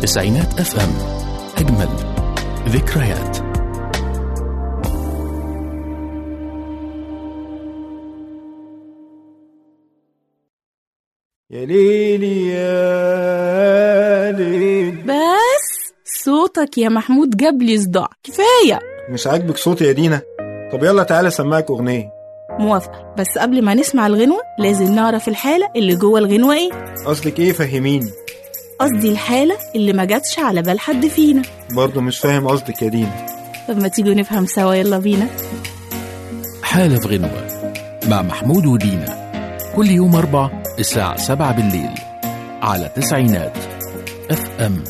تسعينات اف ام اجمل ذكريات يا ليلي يا ليل بس صوتك يا محمود جاب لي صداع كفايه مش عاجبك صوتي يا دينا طب يلا تعالى سمعك اغنيه موافقه بس قبل ما نسمع الغنوه لازم نعرف الحاله اللي جوه الغنوه ايه قصدك ايه فهميني قصدي الحاله اللي ما جاتش على بال حد فينا برضه مش فاهم قصدك يا دينا طب ما تيجوا نفهم سوا يلا بينا حالة في غنوة مع محمود ودينا كل يوم أربع الساعة سبعة بالليل على تسعينات اف ام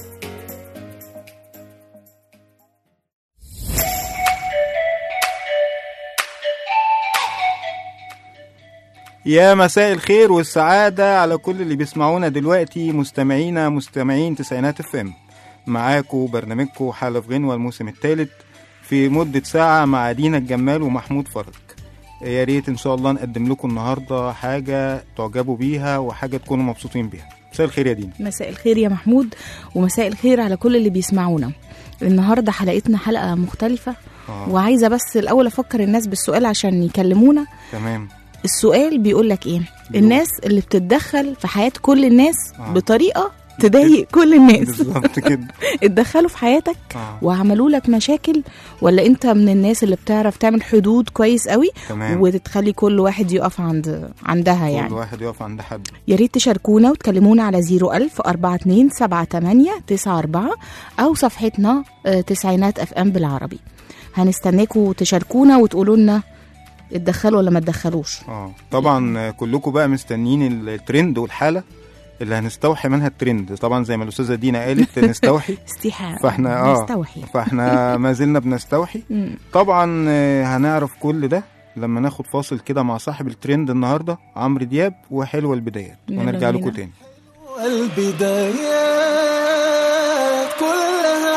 يا مساء الخير والسعادة على كل اللي بيسمعونا دلوقتي مستمعينا مستمعين تسعينات اف ام معاكم برنامجكم حالة في غنوة الموسم الثالث في مدة ساعة مع دينا الجمال ومحمود فرج يا ريت ان شاء الله نقدم لكم النهاردة حاجة تعجبوا بيها وحاجة تكونوا مبسوطين بيها مساء الخير يا دينا مساء الخير يا محمود ومساء الخير على كل اللي بيسمعونا النهارده حلقتنا حلقه مختلفه آه. وعايزه بس الاول افكر الناس بالسؤال عشان يكلمونا تمام السؤال بيقول لك ايه الناس اللي بتتدخل في حياه كل الناس آه. بطريقه تضايق كل الناس بالظبط كده اتدخلوا في حياتك آه. وعملوا لك مشاكل ولا انت من الناس اللي بتعرف تعمل حدود كويس قوي تمام وتتخلي كل واحد يقف عند عندها كل يعني واحد يقف عند حد يا ريت تشاركونا وتكلمونا على 01000 42 78 94 او صفحتنا آه، تسعينات اف ام بالعربي هنستناكوا تشاركونا وتقولوا لنا اتدخلوا ولا ما اتدخلوش اه طبعا آه، كلكم بقى مستنيين الترند والحالة اللي هنستوحي منها الترند طبعا زي ما الاستاذه دينا قالت نستوحي استيحاء فاحنا اه نستوحي فاحنا ما زلنا بنستوحي مم. طبعا آه، هنعرف كل ده لما ناخد فاصل كده مع صاحب الترند النهارده عمرو دياب وحلوه البدايات يلا ونرجع بينا. لكم تاني البدايات كلها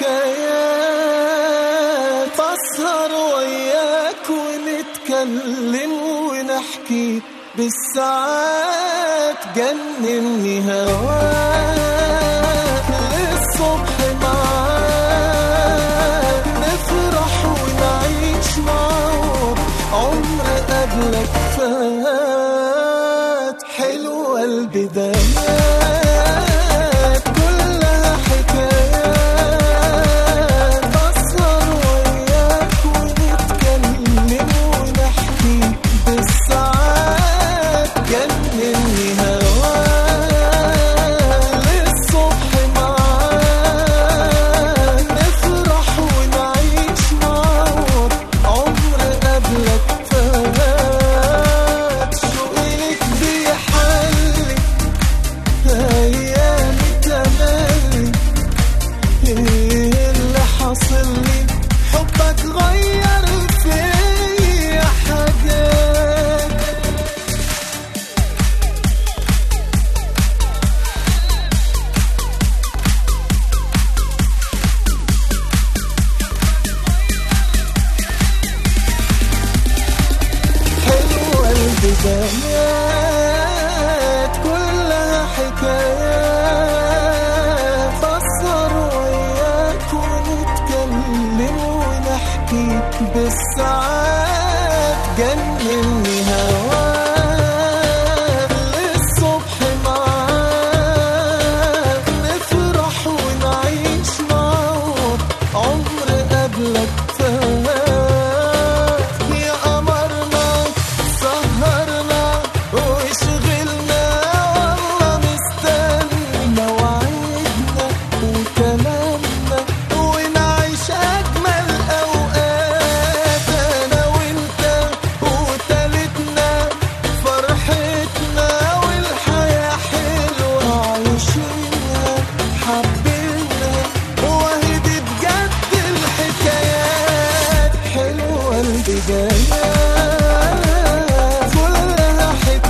حكايات أسهر وياك ونتكلم ونحكي بالساعات جنني هواك للصبح معاك نفرح ونعيش معاك عمر قبلك فات حلوة البدايات كلها حكايات أسهر وياك ونتكلم ونحكي بالساعات جنني هواك للصبح معاك نفرح ونعيش معاك عمر قبلك فات شوقك بيحلي ايامي تملي ايه اللي حاصل لي حبك غير فيا حاجات حلوة البدايات كلها حكايات أسهر وياك ونتكلم ونحكي بالساعات جنني هواك للصبح معاك نفرح ونعيش معاك عمر قبلك فات يا قمرنا سهرنا وشغلنا والله مستني مواعيدنا وكلامنا ونعيش أجمل أوقات أنا وأنت وتالتنا فرحتنا والحياة حلوة عايشينها حبينا وهي دي بجد الحكايات حلوة البدايات كلها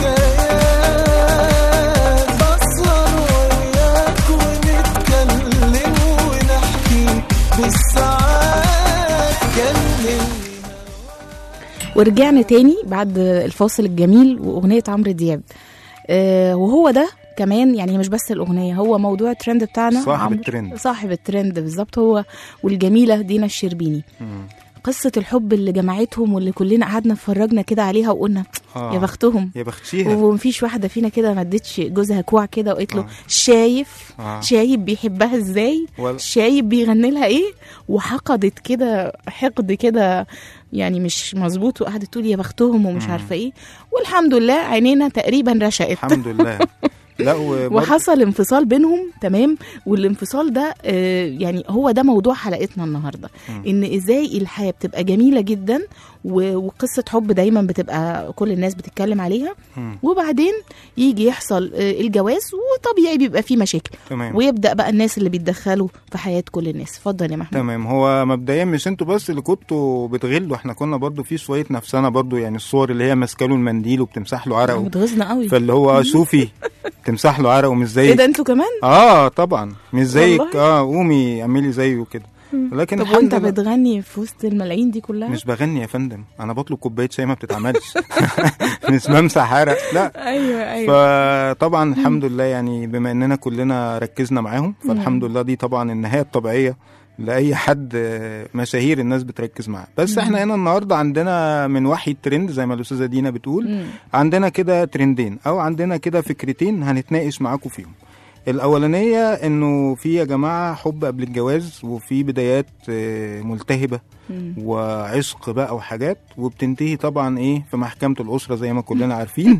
حكايات بسهر وياك ونتكلم ونحكي بالساعات جنني ورجعنا تاني بعد الفاصل الجميل واغنيه عمرو دياب آه وهو ده كمان يعني مش بس الاغنيه هو موضوع الترند بتاعنا صاحب عمرو- الترند. صاحب الترند بالظبط هو والجميله دينا الشربيني مم. قصه الحب اللي جمعتهم واللي كلنا قعدنا اتفرجنا كده عليها وقلنا آه. يا بختهم يا بختيها ومفيش واحده فينا كده ما ادتش جوزها كوع كده وقالت له آه. شايف آه. شايف بيحبها ازاي ولا- شايف بيغني لها ايه وحقدت كده حقد كده يعني مش مظبوط وقعدت تقول يا بختهم ومش عارفه ايه والحمد لله عينينا تقريبا رشقت الحمد لله لا وبرضه- وحصل انفصال بينهم تمام والانفصال ده آه، يعني هو ده موضوع حلقتنا النهارده ان ازاي الحياه بتبقى جميله جدا و- وقصه حب دايما بتبقى كل الناس بتتكلم عليها مم. وبعدين يجي يحصل آه، الجواز وطبيعي بيبقى فيه مشاكل تمام ويبدا بقى الناس اللي بيتدخلوا في حياه كل الناس اتفضل يا محمود تمام هو مبدئيا مش انتوا بس اللي كنتوا بتغلوا احنا كنا برضو في شويه نفسنا برضو يعني الصور اللي هي ماسكه له المنديل وبتمسح له عرقه متغزنا قوي فاللي هو شوفي تمسح له عرقه مش ايه زيك ده انتوا كمان اه طبعا مش زيك والله؟ اه قومي اعملي زيه كده لكن طب الحمد وانت لله بتغني في وسط الملايين دي كلها مش بغني يا فندم انا بطلب كوبايه شاي ما بتتعملش مش بمسح عرق لا ايوه ايوه فطبعا الحمد لله يعني بما اننا كلنا ركزنا معاهم فالحمد لله دي طبعا النهايه الطبيعيه لاي حد آه، مشاهير الناس بتركز معاه بس احنا هنا النهارده عندنا من وحي الترند زي ما الاستاذه دينا بتقول مم. عندنا كده ترندين او عندنا كده فكرتين هنتناقش معاكم فيهم الاولانيه انه في يا جماعه حب قبل الجواز وفي بدايات آه، ملتهبه مم. وعشق بقى وحاجات وبتنتهي طبعا ايه في محكمة الأسرة زي ما كلنا عارفين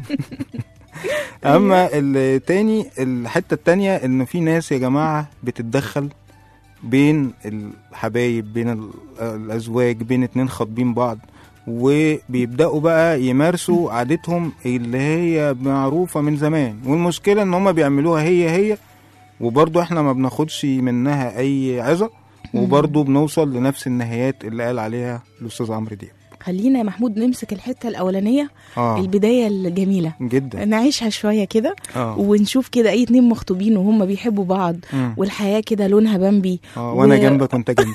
أما التاني الحتة التانية إن في ناس يا جماعة بتتدخل بين الحبايب بين ال- الأزواج بين اتنين خاطبين بعض وبيبدأوا بقى يمارسوا عادتهم اللي هي معروفة من زمان والمشكلة إن هما بيعملوها هي هي وبرضه احنا ما بناخدش منها أي عظة وبرضه بنوصل لنفس النهايات اللي قال عليها الأستاذ عمرو دياب خلينا يا محمود نمسك الحته الاولانيه اه البدايه الجميله جدا نعيشها شويه كده اه ونشوف كده اي اتنين مخطوبين وهم بيحبوا بعض مم. والحياه كده لونها بامبي اه وانا و- جنبك وانت جنبي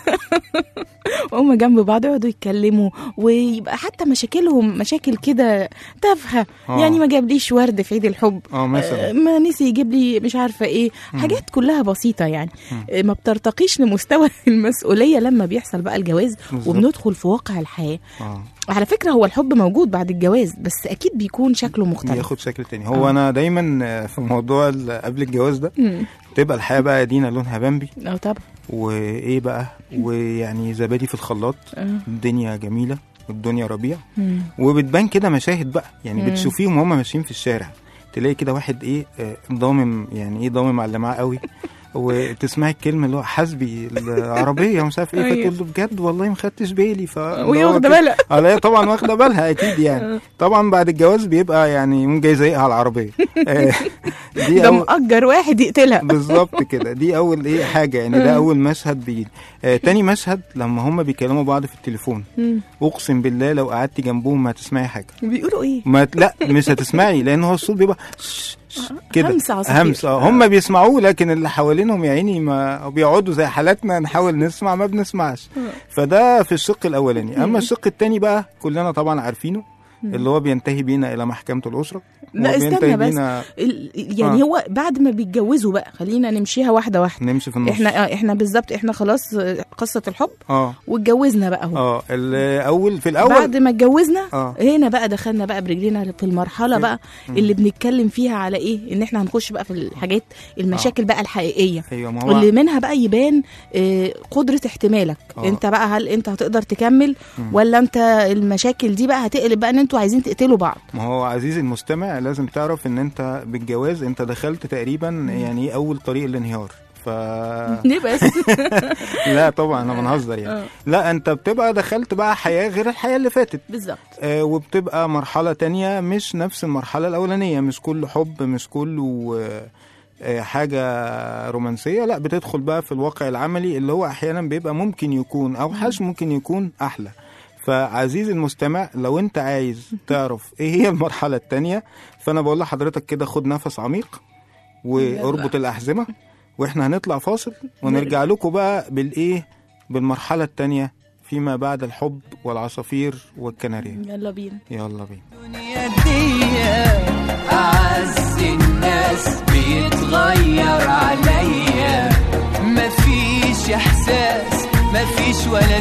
وهم جنب بعض يقعدوا يتكلموا ويبقى حتى مشاكلهم مشاكل كده تافهه آه. يعني ما جابليش ورد في عيد الحب اه آه، مثلا ما نسي يجيب لي مش عارفه ايه حاجات كلها بسيطه يعني آه، ما بترتقيش لمستوى المسؤوليه لما بيحصل بقى الجواز بالظبط. وبندخل في واقع الحياه اه على فكره هو الحب موجود بعد الجواز بس اكيد بيكون شكله مختلف بياخد شكل تاني هو انا دايما آه، في موضوع ال- قبل الجواز ده مم. تبقى الحياه بقى دينا لونها بامبي اه طبعا وايه بقى ويعني زبادي في الخلاط آه. الدنيا جميله والدنيا ربيع مم. وبتبان كده مشاهد بقى يعني مم. بتشوفيهم وهم ماشيين في الشارع تلاقي كده واحد ايه آه، ضامم يعني ايه ضامم على اللي معاه قوي وتسمعي الكلمه اللي هو حاسبي العربيه ومش عارف ايه أيوة. فتقول له بجد والله ما خدتش بالي ف وهي واخده بالها اه لا هي طبعا واخده بالها اكيد يعني طبعا بعد الجواز بيبقى يعني يقوم جاي زايقها على العربيه آه، دي ده أول- مأجر واحد يقتلها بالظبط كده دي اول ايه حاجه يعني ده اول مشهد بيجي آه تاني مشهد لما هم بيكلموا بعض في التليفون مم. اقسم بالله لو قعدتي جنبهم ما هتسمعي حاجه بيقولوا ايه ما ت- لا مش هتسمعي لان هو الصوت بيبقى ش- ش- كده همس عصافير. همس اه هم بيسمعوه لكن اللي حوالينهم يا عيني ما بيقعدوا زي حالاتنا نحاول نسمع ما بنسمعش فده في الشق الاولاني اما الشق التاني بقى كلنا طبعا عارفينه اللي هو بينتهي بينا الى محكمه الاسره لا استنى وبينتهي بس بينا ال- يعني آه. هو بعد ما بيتجوزوا بقى خلينا نمشيها واحده واحده نمشي في النص احنا اه احنا بالظبط احنا خلاص آه، قصه الحب اه واتجوزنا بقى اهو اه الاول في الاول بعد ما اتجوزنا اه هنا بقى دخلنا بقى برجلينا في المرحله في- بقى اللي بنتكلم فيها على ايه ان احنا هنخش بقى في الحاجات المشاكل بقى الحقيقيه ايوه ما هو واللي منها بقى يبان آه، قدرة احتمالك آه. انت بقى هل انت هتقدر تكمل ولا انت المشاكل دي بقى هتقلب بقى ان انتوا عايزين تقتلوا بعض ما هو عزيزي المستمع لازم تعرف ان انت بالجواز انت دخلت تقريبا يعني ايه اول طريق الانهيار ف ليه بس لا طبعا انا بنهزر يعني لا انت بتبقى دخلت بقى حياه غير الحياه اللي فاتت بالظبط آه وبتبقى مرحله تانية مش نفس المرحله الاولانيه مش كله حب مش كله آه آه، حاجة رومانسية لا بتدخل بقى في الواقع العملي اللي هو أحيانا بيبقى ممكن يكون أوحش ممكن يكون أحلى فعزيزي المستمع لو أنت عايز تعرف إيه هي المرحلة التانية فأنا بقول لحضرتك كده خد نفس عميق واربط الأحزمة وإحنا هنطلع فاصل ونرجع لكم بقى بالإيه بالمرحلة التانية فيما بعد الحب والعصافير والكناريا يلا بينا يلا بينا الدنيا دي أعز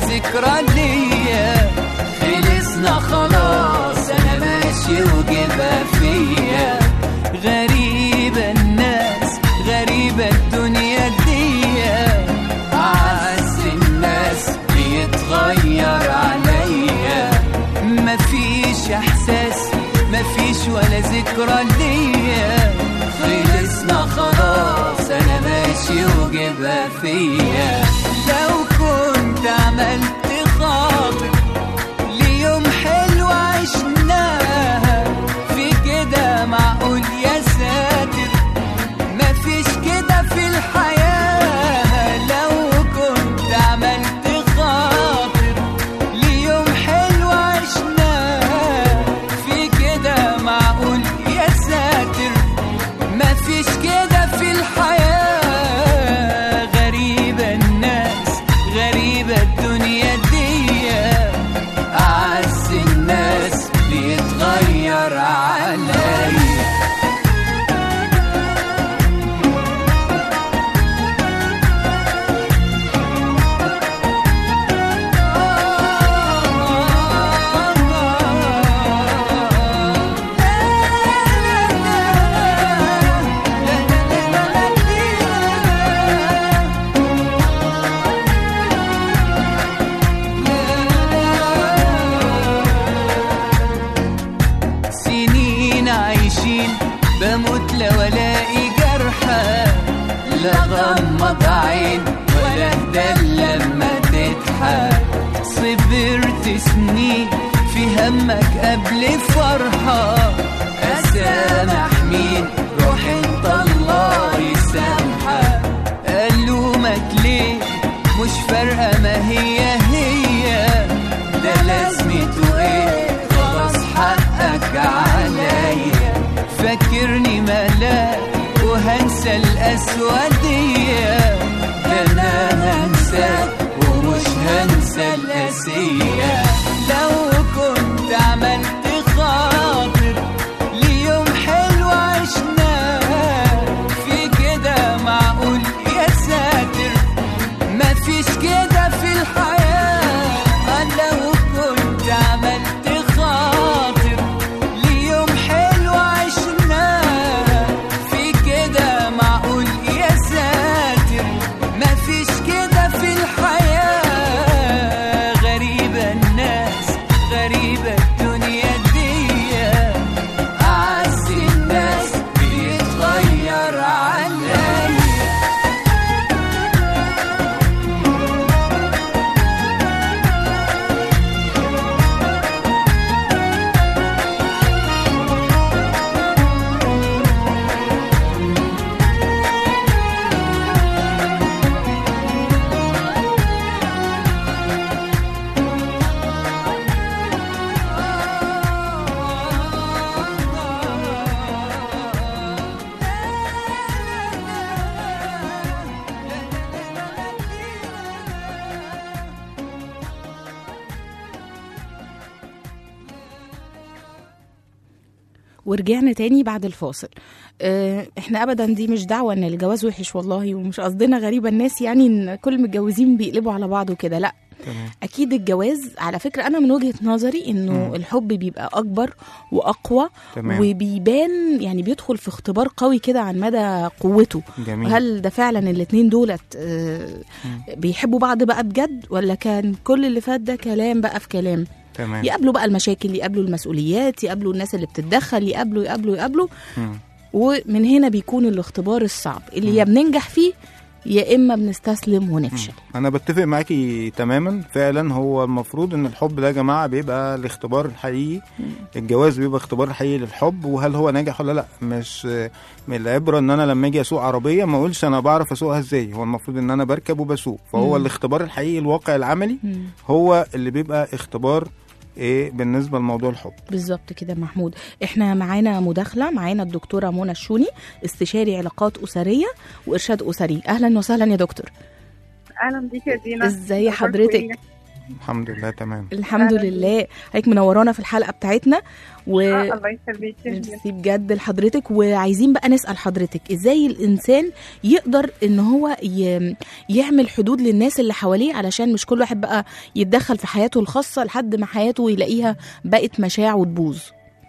ذكرى ليا خلصنا خلاص انا ماشي وجبها فيا غريبة الناس غريبة الدنيا دي أعز الناس بيتغير عليا مفيش احساس مفيش ولا ذكرى ليا خلصنا خلاص انا ماشي وجبها فيا لو كنت عملت خاطر ليوم حلو عشناها في كده معقول يا ساتر مفيش كده في الحياة لو كنت عملت خاطر ليوم حلو عشناه في كده معقول يا ساتر مفيش كده في الحياة غريبة الناس غريبة الدنيا دي أعز الناس بيتغير عليا سنين عايشين بموت لو الاقي جرحى لا غمض عين ولا اهدى لما تضحك صبرت سنين في همك قبل فرحة أسامح مين روح انت الله يسامحك ألومك ليه مش فارقة ما هي هي ده لازمته ايه خلاص حقك عليا فاكرني ملاك وهنسى الأسودية ده أنا هنساك ومش هنسى الأسية لو كنت عملت خاطر ليوم حلو عشناه في كده معقول يا ساتر مفيش كده في الحياة لو كنت عملت خاطر ليوم حلو عشناه في كده معقول يا ساتر مفيش كده في الحياة غريبة الناس غريبة الدنيا دي أعز الناس بيتغير عليا ورجعنا تاني بعد الفاصل آه، احنا ابدا دي مش دعوه ان الجواز وحش والله ومش قصدنا غريبه الناس يعني ان كل المتجوزين بيقلبوا على بعض وكده لا تمام اكيد الجواز على فكره انا من وجهه نظري انه مم. الحب بيبقى اكبر واقوى تمام وبيبان يعني بيدخل في اختبار قوي كده عن مدى قوته جميل هل ده فعلا الاتنين دولت آه، بيحبوا بعض بقى بجد ولا كان كل اللي فات ده كلام بقى في كلام تمام يقابلوا بقى المشاكل يقابلوا المسؤوليات يقابلوا الناس اللي بتتدخل يقابلوا يقابلوا يقابلوا مم. ومن هنا بيكون الاختبار الصعب اللي يا بننجح فيه يا اما بنستسلم ونفشل انا بتفق معاكي تماما فعلا هو المفروض ان الحب ده يا جماعه بيبقى الاختبار الحقيقي الجواز بيبقى اختبار حقيقي للحب وهل هو ناجح ولا لا مش من العبره ان انا لما اجي اسوق عربيه ما اقولش انا بعرف اسوقها ازاي هو المفروض ان انا بركب وبسوق فهو مم. الاختبار الحقيقي الواقع العملي مم. هو اللي بيبقى اختبار ايه بالنسبه لموضوع الحب بالظبط كده محمود احنا معانا مداخله معانا الدكتوره منى الشوني استشاري علاقات اسريه وارشاد اسري اهلا وسهلا يا دكتور اهلا بيك يا دينا ازاي أخبارك حضرتك إيه؟ الحمد لله تمام الحمد لله هيك منورانا في الحلقه بتاعتنا و آه، الله يخليك يا جميل. ميرسي بجد لحضرتك وعايزين بقى نسال حضرتك ازاي الانسان يقدر ان هو ي... يعمل حدود للناس اللي حواليه علشان مش كل واحد بقى يتدخل في حياته الخاصه لحد ما حياته يلاقيها بقت مشاع وتبوظ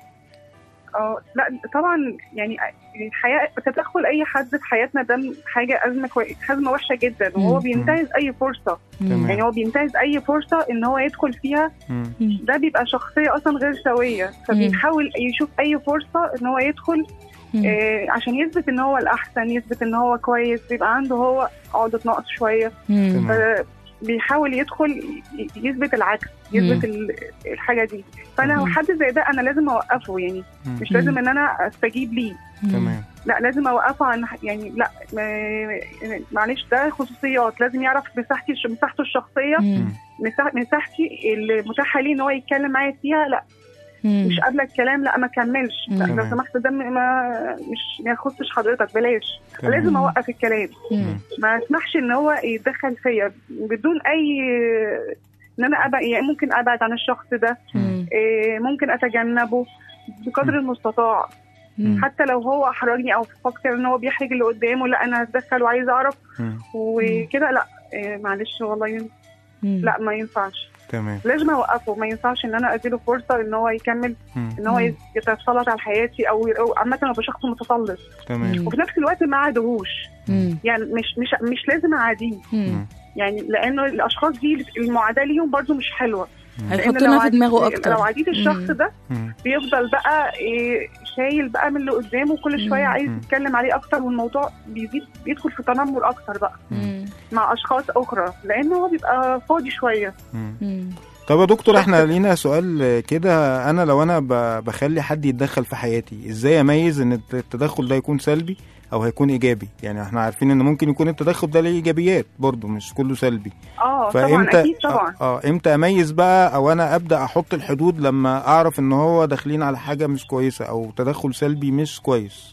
اه لا طبعا يعني الحياه تدخل اي حد في حياتنا ده حاجه ازمه كوي... ازمه وحشه جدا وهو مم. بينتهز اي فرصه تمام. يعني هو بينتهز اي فرصه ان هو يدخل فيها مم. ده بيبقى شخصيه اصلا غير سويه فبيحاول يشوف اي فرصه ان هو يدخل مم. آه عشان يثبت ان هو الاحسن يثبت ان هو كويس بيبقى عنده هو عقده نقص شويه مم. تمام. بيحاول يدخل ي- يثبت العكس يثبت ال- الحاجه دي فانا مم. حد زي ده انا لازم اوقفه يعني مم. مش لازم ان انا استجيب ليه تمام لا لازم اوقفه عن يعني لا ما- معلش ده خصوصيات لازم يعرف مساحتي مساحته الشخصيه مم. مساح- مساحتي المتاحه ليه ان هو يتكلم معايا فيها لا مم. مش قابله الكلام لا ما كملش لا مم. لو سمحت ده م- ما مش ما يخصش حضرتك بلاش تمام. لازم اوقف الكلام مم. ما اسمحش ان هو يتدخل فيا بدون اي ان انا أبعد يعني ممكن ابعد عن الشخص ده مم. إيه، ممكن اتجنبه بقدر المستطاع مم. حتى لو هو احرجني او فكر ان هو بيحرج اللي قدامه لا انا هتدخل وعايز اعرف مم. وكده لا إيه، معلش والله ين- مم. لا ما ينفعش تمام لازم اوقفه ما ينفعش ان انا اديله فرصه ان هو يكمل مم. ان هو مم. يتسلط على حياتي او أو عامه ابقى شخص متسلط تمام وفي نفس الوقت ما عادهوش مم. يعني مش مش مش لازم اعاديه مم. يعني لانه الاشخاص دي المعاداه ليهم برضو مش حلوه لأن هيحطنا لو في عديت- دماغه اكتر لو عديت الشخص مم. ده مم. بيفضل بقى إيه، شايل بقى من اللي قدامه كل شويه مم. عايز مم. يتكلم عليه اكتر والموضوع بيزيد بيدخل في تنمر اكتر بقى مم. مع اشخاص اخرى لانه هو بيبقى فاضي شويه مم. مم. طب يا دكتور احنا لينا سؤال كده انا لو انا ب- بخلي حد يتدخل في حياتي ازاي اميز ان الت- التدخل ده يكون سلبي او هيكون ايجابي يعني احنا عارفين ان ممكن يكون التدخل ده ليه ايجابيات برضه مش كله سلبي اه طبعا فامتى اكيد طبعا اه آه، امتى اميز بقى او انا ابدا احط الحدود لما اعرف ان هو داخلين على حاجه مش كويسه او تدخل سلبي مش كويس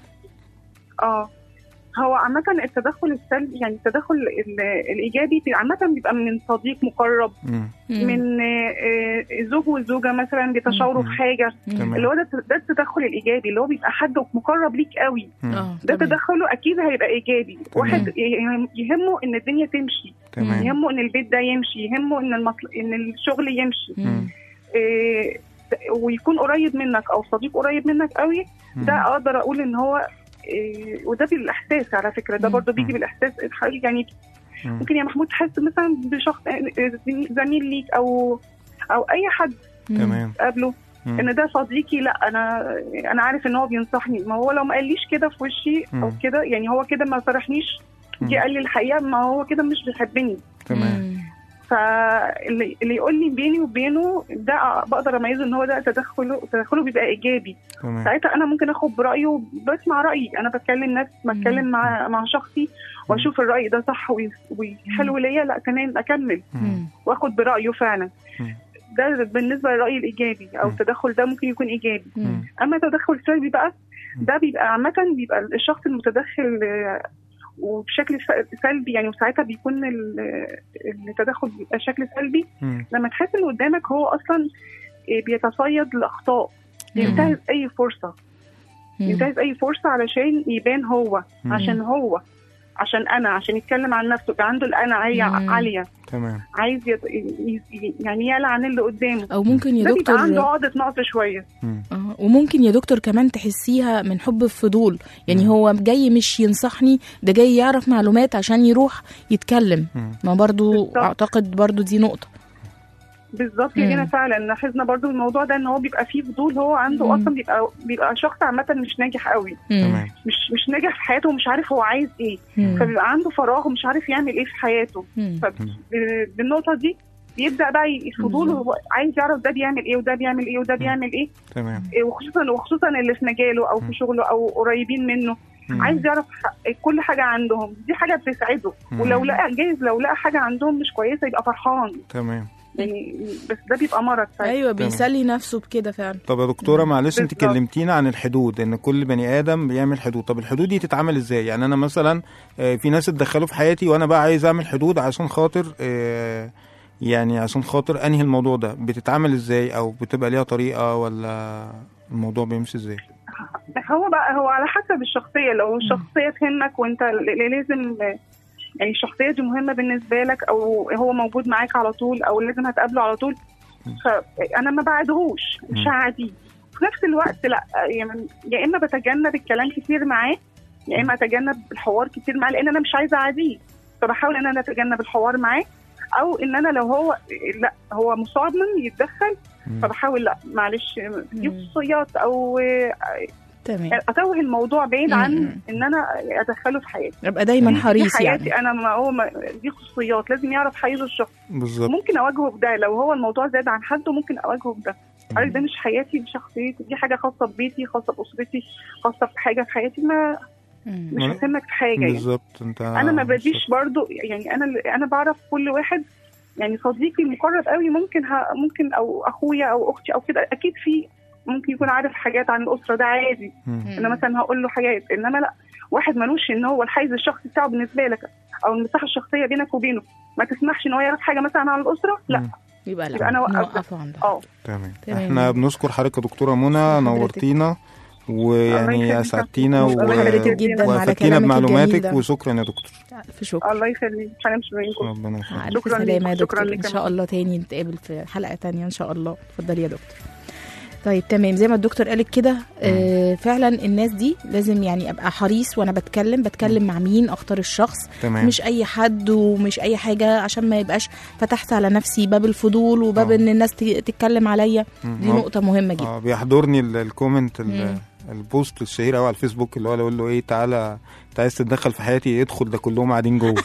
اه هو عامة التدخل السلبي يعني التدخل ال- الإيجابي بي- عامة بيبقى من صديق مقرب مم. مم. من آه، آه، زوج والزوجة مثلا بيتشاوروا في مم. حاجة تمام. اللي هو ده ده التدخل الإيجابي اللي هو بيبقى حد مقرب ليك قوي مم. اه ده تمام. تدخله اكيد هيبقى ايجابي واحد يهم- يهمه ان الدنيا تمشي تمام يهمه ان البيت ده يمشي يهمه ان المطل... ان الشغل يمشي مم. إيه... ويكون قريب منك او صديق قريب منك قوي مم. ده اقدر اقول ان هو إيه... وده بالاحساس على فكره ده مم. برضه بيجي مم. بالاحساس الحقيقي يعني مم. ممكن يا محمود تحس مثلا بشخص زميل ليك او او اي حد تمام تقابله مم. ان ده صديقي لا انا انا عارف ان هو بينصحني ما هو لو ما قاليش كده في وشي او مم. كده يعني هو كده ما صرحنيش مم. جه قال لي الحقيقه ما هو كده مش بيحبني تمام مم. فاللي اللي يقول لي بيني وبينه ده بقدر اميزه ان هو ده تدخله تدخله بيبقى ايجابي تمام ساعتها انا ممكن اخد برايه بسمع رايي انا بتكلم ناس بتكلم مع مع شخصي واشوف الراي ده صح وي- وحلو ليا لا تمام اكمل مم. واخد برايه فعلا مم. ده بالنسبه للراي الايجابي او مم. التدخل ده ممكن يكون ايجابي مم. اما تدخل سلبي بقى ده بيبقى عامة بيبقى الشخص المتدخل آه، وبشكل س- سلبي يعني وساعتها بيكون ال- التدخل بيبقى شكل سلبي مم. لما تحس ان قدامك هو اصلا آه، بيتصيد لاخطاء ينتهز اي فرصه مم. ينتهز اي فرصه علشان يبان هو مم. عشان هو عشان انا عشان يتكلم عن نفسه يبقى عنده الانا عاليه مم. عاليه تمام عايز يت... ي- ي- يعني يعلى عن اللي قدامه او ممكن يا ده بيبقى عنده دكتور عقده نقص شويه مم. آه، وممكن يا دكتور كمان تحسيها من حب الفضول يعني مم. هو جاي مش ينصحني ده جاي يعرف معلومات عشان يروح يتكلم مم. ما برضو بالظبط. اعتقد برضو دي نقطة بالظبط مم. هنا فعلا لاحظنا برضو الموضوع ده ان هو بيبقى فيه فضول هو عنده مم. اصلا بيبقى بيبقى شخص عامه مش ناجح قوي مم. تمام مش مش ناجح في حياته ومش عارف هو عايز ايه مم. فبيبقى عنده فراغ ومش عارف يعمل ايه في حياته مم. فبالنقطه دي بيبدا بقى الفضول بالظبط. هو عايز يعرف ده بيعمل ايه وده بيعمل ايه وده بيعمل ايه تمام إيه وخصوصا وخصوصا اللي في مجاله او مم. في شغله او قريبين منه مم. عايز يعرف ح- كل حاجه عندهم دي حاجه بتسعده مم. ولو لقى جايز لو لقى حاجه عندهم مش كويسه يبقى فرحان تمام يعني بس ده بيبقى مرض ساعتها. ايوه بيسلي نفسه بكده فعلا طب يا دكتوره معلش انت بالظبط. كلمتينا عن الحدود ان كل بني ادم بيعمل حدود طب الحدود دي تتعمل ازاي يعني انا مثلا آه، في ناس اتدخلوا في حياتي وانا بقى عايز اعمل حدود عشان خاطر آه، يعني عشان خاطر انهي الموضوع ده بتتعامل ازاي او بتبقى ليها طريقه ولا الموضوع بيمشي ازاي هو بقى هو على حسب الشخصيه لو الشخصيه تهمك وانت ل- لازم يعني الشخصيه دي مهمه بالنسبه لك او هو موجود معاك على طول او لازم هتقابله على طول فانا ما بعدهوش مش مم. هعديه في نفس الوقت لا يعني يا اما بتجنب الكلام كتير معاه يا اما اتجنب الحوار كتير معاه لان انا مش عايزه اعاديه فبحاول ان انا اتجنب الحوار معاه او ان انا لو هو لا هو مصمم يتدخل مم. فبحاول لا معلش دي مم. خصوصيات او تمام اتوه الموضوع بعيد مم. عن ان انا ادخله في حياتي ابقى دايما دي دي حريص حياتي يعني انا ما هو ما دي خصوصيات لازم يعرف حيز الشخص بالظبط ممكن اواجهه بده لو هو الموضوع زاد عن حده ممكن اواجهه بده عارف ده مش حياتي دي شخصيتي دي حاجه خاصه ببيتي خاصه باسرتي خاصه بحاجه في حياتي ما مم. مش ما- هفهمك في حاجه يعني بالظبط انت انا ما بديش برضو يعني انا انا بعرف كل واحد يعني صديقي المقرب قوي ممكن ها ممكن او اخويا او اختي او كده اكيد في ممكن يكون عارف حاجات عن الاسره ده عادي مم. انا مثلا هقول له حاجات انما لا واحد ملوش ان هو الحيز الشخصي بتاعه بالنسبه لك او المساحه الشخصيه بينك وبينه ما تسمحش ان هو يعرف حاجه مثلا عن الاسره لا مم. يبقى لا يبقى أنا وقفت. نوقفه عندها اه تمام تمام. احنا بنشكر حضرتك يا دكتوره منى حضرتك. نورتينا الله ويعني يخليك. اسعدتينا و... الله حضرتك جدا على وافدتينا كلامك الجميل بمعلوماتك ده وشكرا يا دكتور الف شكر الله يخليك انا مش منكم ربنا يخليك ألف شكراً سلامة يا ليك، شكراً دكتور ليك إن يا شاء الله تاني نتقابل في حلقة تانية إن شاء الله اتفضلي يا دكتور طيب تمام زي ما الدكتور قالك كده آه فعلا الناس دي لازم يعني ابقى حريص وانا بتكلم بتكلم مع مين اختار الشخص تمام مش اي حد ومش اي حاجه عشان ما يبقاش فتحت على نفسي باب الفضول وباب آه. ان الناس ت- تتكلم عليا مم. دي هو- نقطه مهمه جدا اه بيحضرني ال- الكومنت ال- مم. البوست الشهير قوي على الفيسبوك اللي هو يقول له ايه تعالى انت عايز تتدخل في حياتي ادخل ده كلهم قاعدين جوه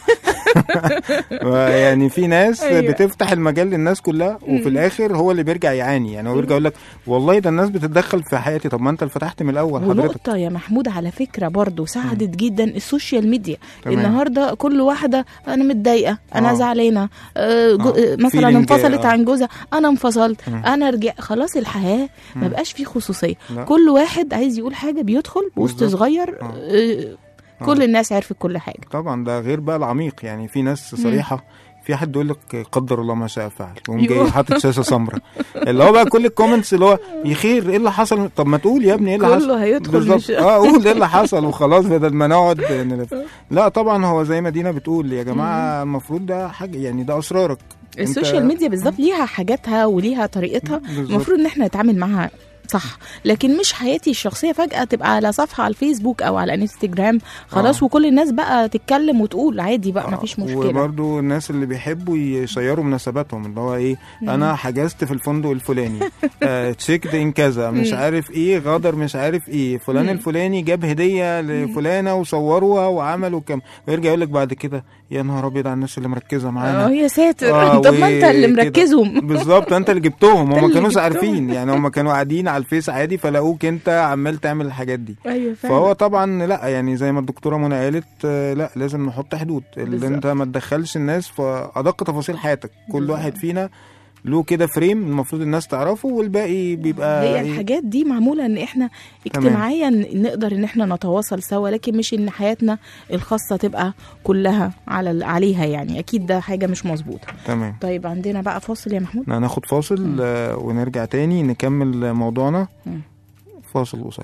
يعني في ناس أيوة. بتفتح المجال للناس كلها وفي الاخر هو اللي بيرجع يعاني يعني هو بيرجع يقول لك والله ده الناس بتتدخل في حياتي طب ما انت اللي فتحت من الاول حضرتك ونقطة يا محمود على فكرة برضو ساعدت جدا السوشيال ميديا تمام. النهاردة كل واحدة أنا متضايقة أنا آه. زعلانة آه جو- آه. آه، مثلا Feeling، انفصلت آه. عن جوزها أنا انفصلت مم. أنا رجع خلاص الحياة ما مم. بقاش فيه خصوصية لا. كل واحد عايز يقول حاجة بيدخل بوست بالظبط. صغير آه. آه، كل الناس عرفت كل حاجة طبعا ده غير بقى العميق يعني في ناس صريحه في حد يقول لك قدر الله ما شاء فعل يقوم يوه. جاي حاطط شاشه سمراء اللي هو بقى كل الكومنتس اللي هو يا خير ايه اللي حصل طب ما تقول يا ابني ايه اللي حصل كله هيدخل بالظبط مش اه قول ايه اللي حصل وخلاص بدل ما نقعد نلف لا طبعا هو زي ما دينا بتقول يا جماعه المفروض ده حاجه يعني ده اسرارك أنت- السوشيال ميديا بالظبط ليها حاجاتها وليها طريقتها بالظبط. المفروض ان احنا نتعامل معاها صح لكن مش حياتي الشخصيه فجاه تبقى على صفحه على الفيسبوك او على انستجرام خلاص آه. وكل الناس بقى تتكلم وتقول عادي بقى آه، مفيش مشكله وبرضو الناس اللي بيحبوا يشيروا مناسباتهم اللي هو ايه انا حجزت في الفندق الفلاني آه تشيكد ان كذا مش مم. عارف ايه غادر مش عارف ايه فلان مم. الفلاني جاب هديه لفلانه وصوروها وعملوا كم ويرجع يقول لك بعد كده يا نهار ابيض على الناس اللي مركزه معانا اه يا ساتر آه، طب ما انت اللي وكده. مركزهم بالظبط انت اللي جبتهم أنت هم اللي كانوش جبتهم. عارفين يعني هم كانوا قاعدين على الفيس عادي فلاقوك انت عمال تعمل الحاجات دي ايوه فهو طبعا لا يعني زي ما الدكتوره منى قالت آه، لا لازم نحط حدود اللي بالظبط. انت ما تدخلش الناس في ادق تفاصيل حياتك كل بالظبط. واحد فينا له كده فريم المفروض الناس تعرفه والباقي بيبقى هي إيه؟ الحاجات دي معموله ان احنا اجتماعيا نقدر ان احنا نتواصل سوا لكن مش ان حياتنا الخاصه تبقى كلها على عليها يعني اكيد ده حاجه مش مظبوطه تمام طيب عندنا بقى فاصل يا محمود هناخد فاصل آه، ونرجع تاني نكمل موضوعنا مم. فاصل قصير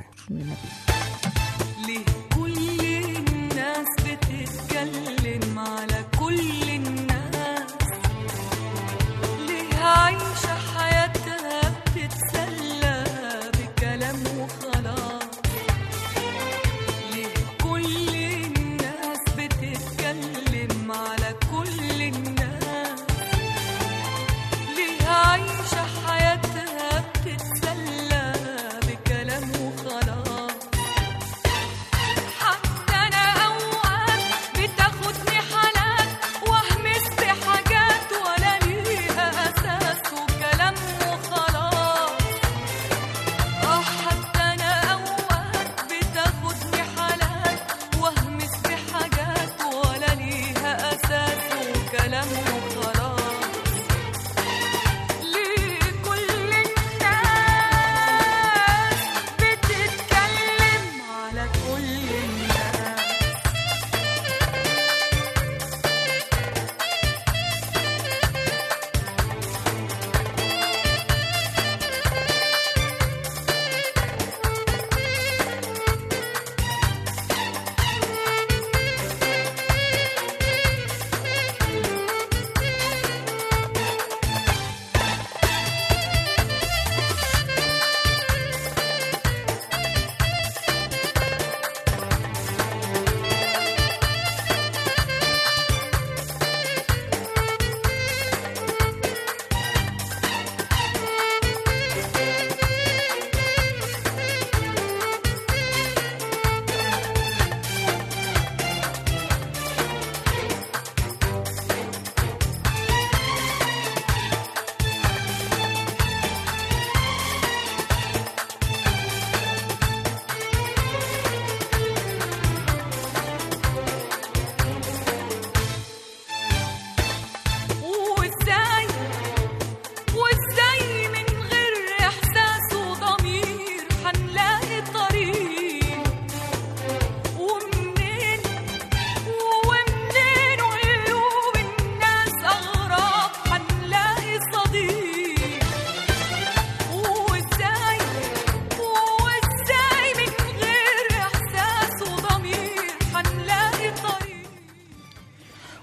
ليه كل الناس بتتكلم على كل الناس ليه عايشة حياتها بتتسلى بكلام وخلاص ليه كل الناس بتتكلم على كل الناس ليه عايشة حياتها بتتسلى بكلام وخلاص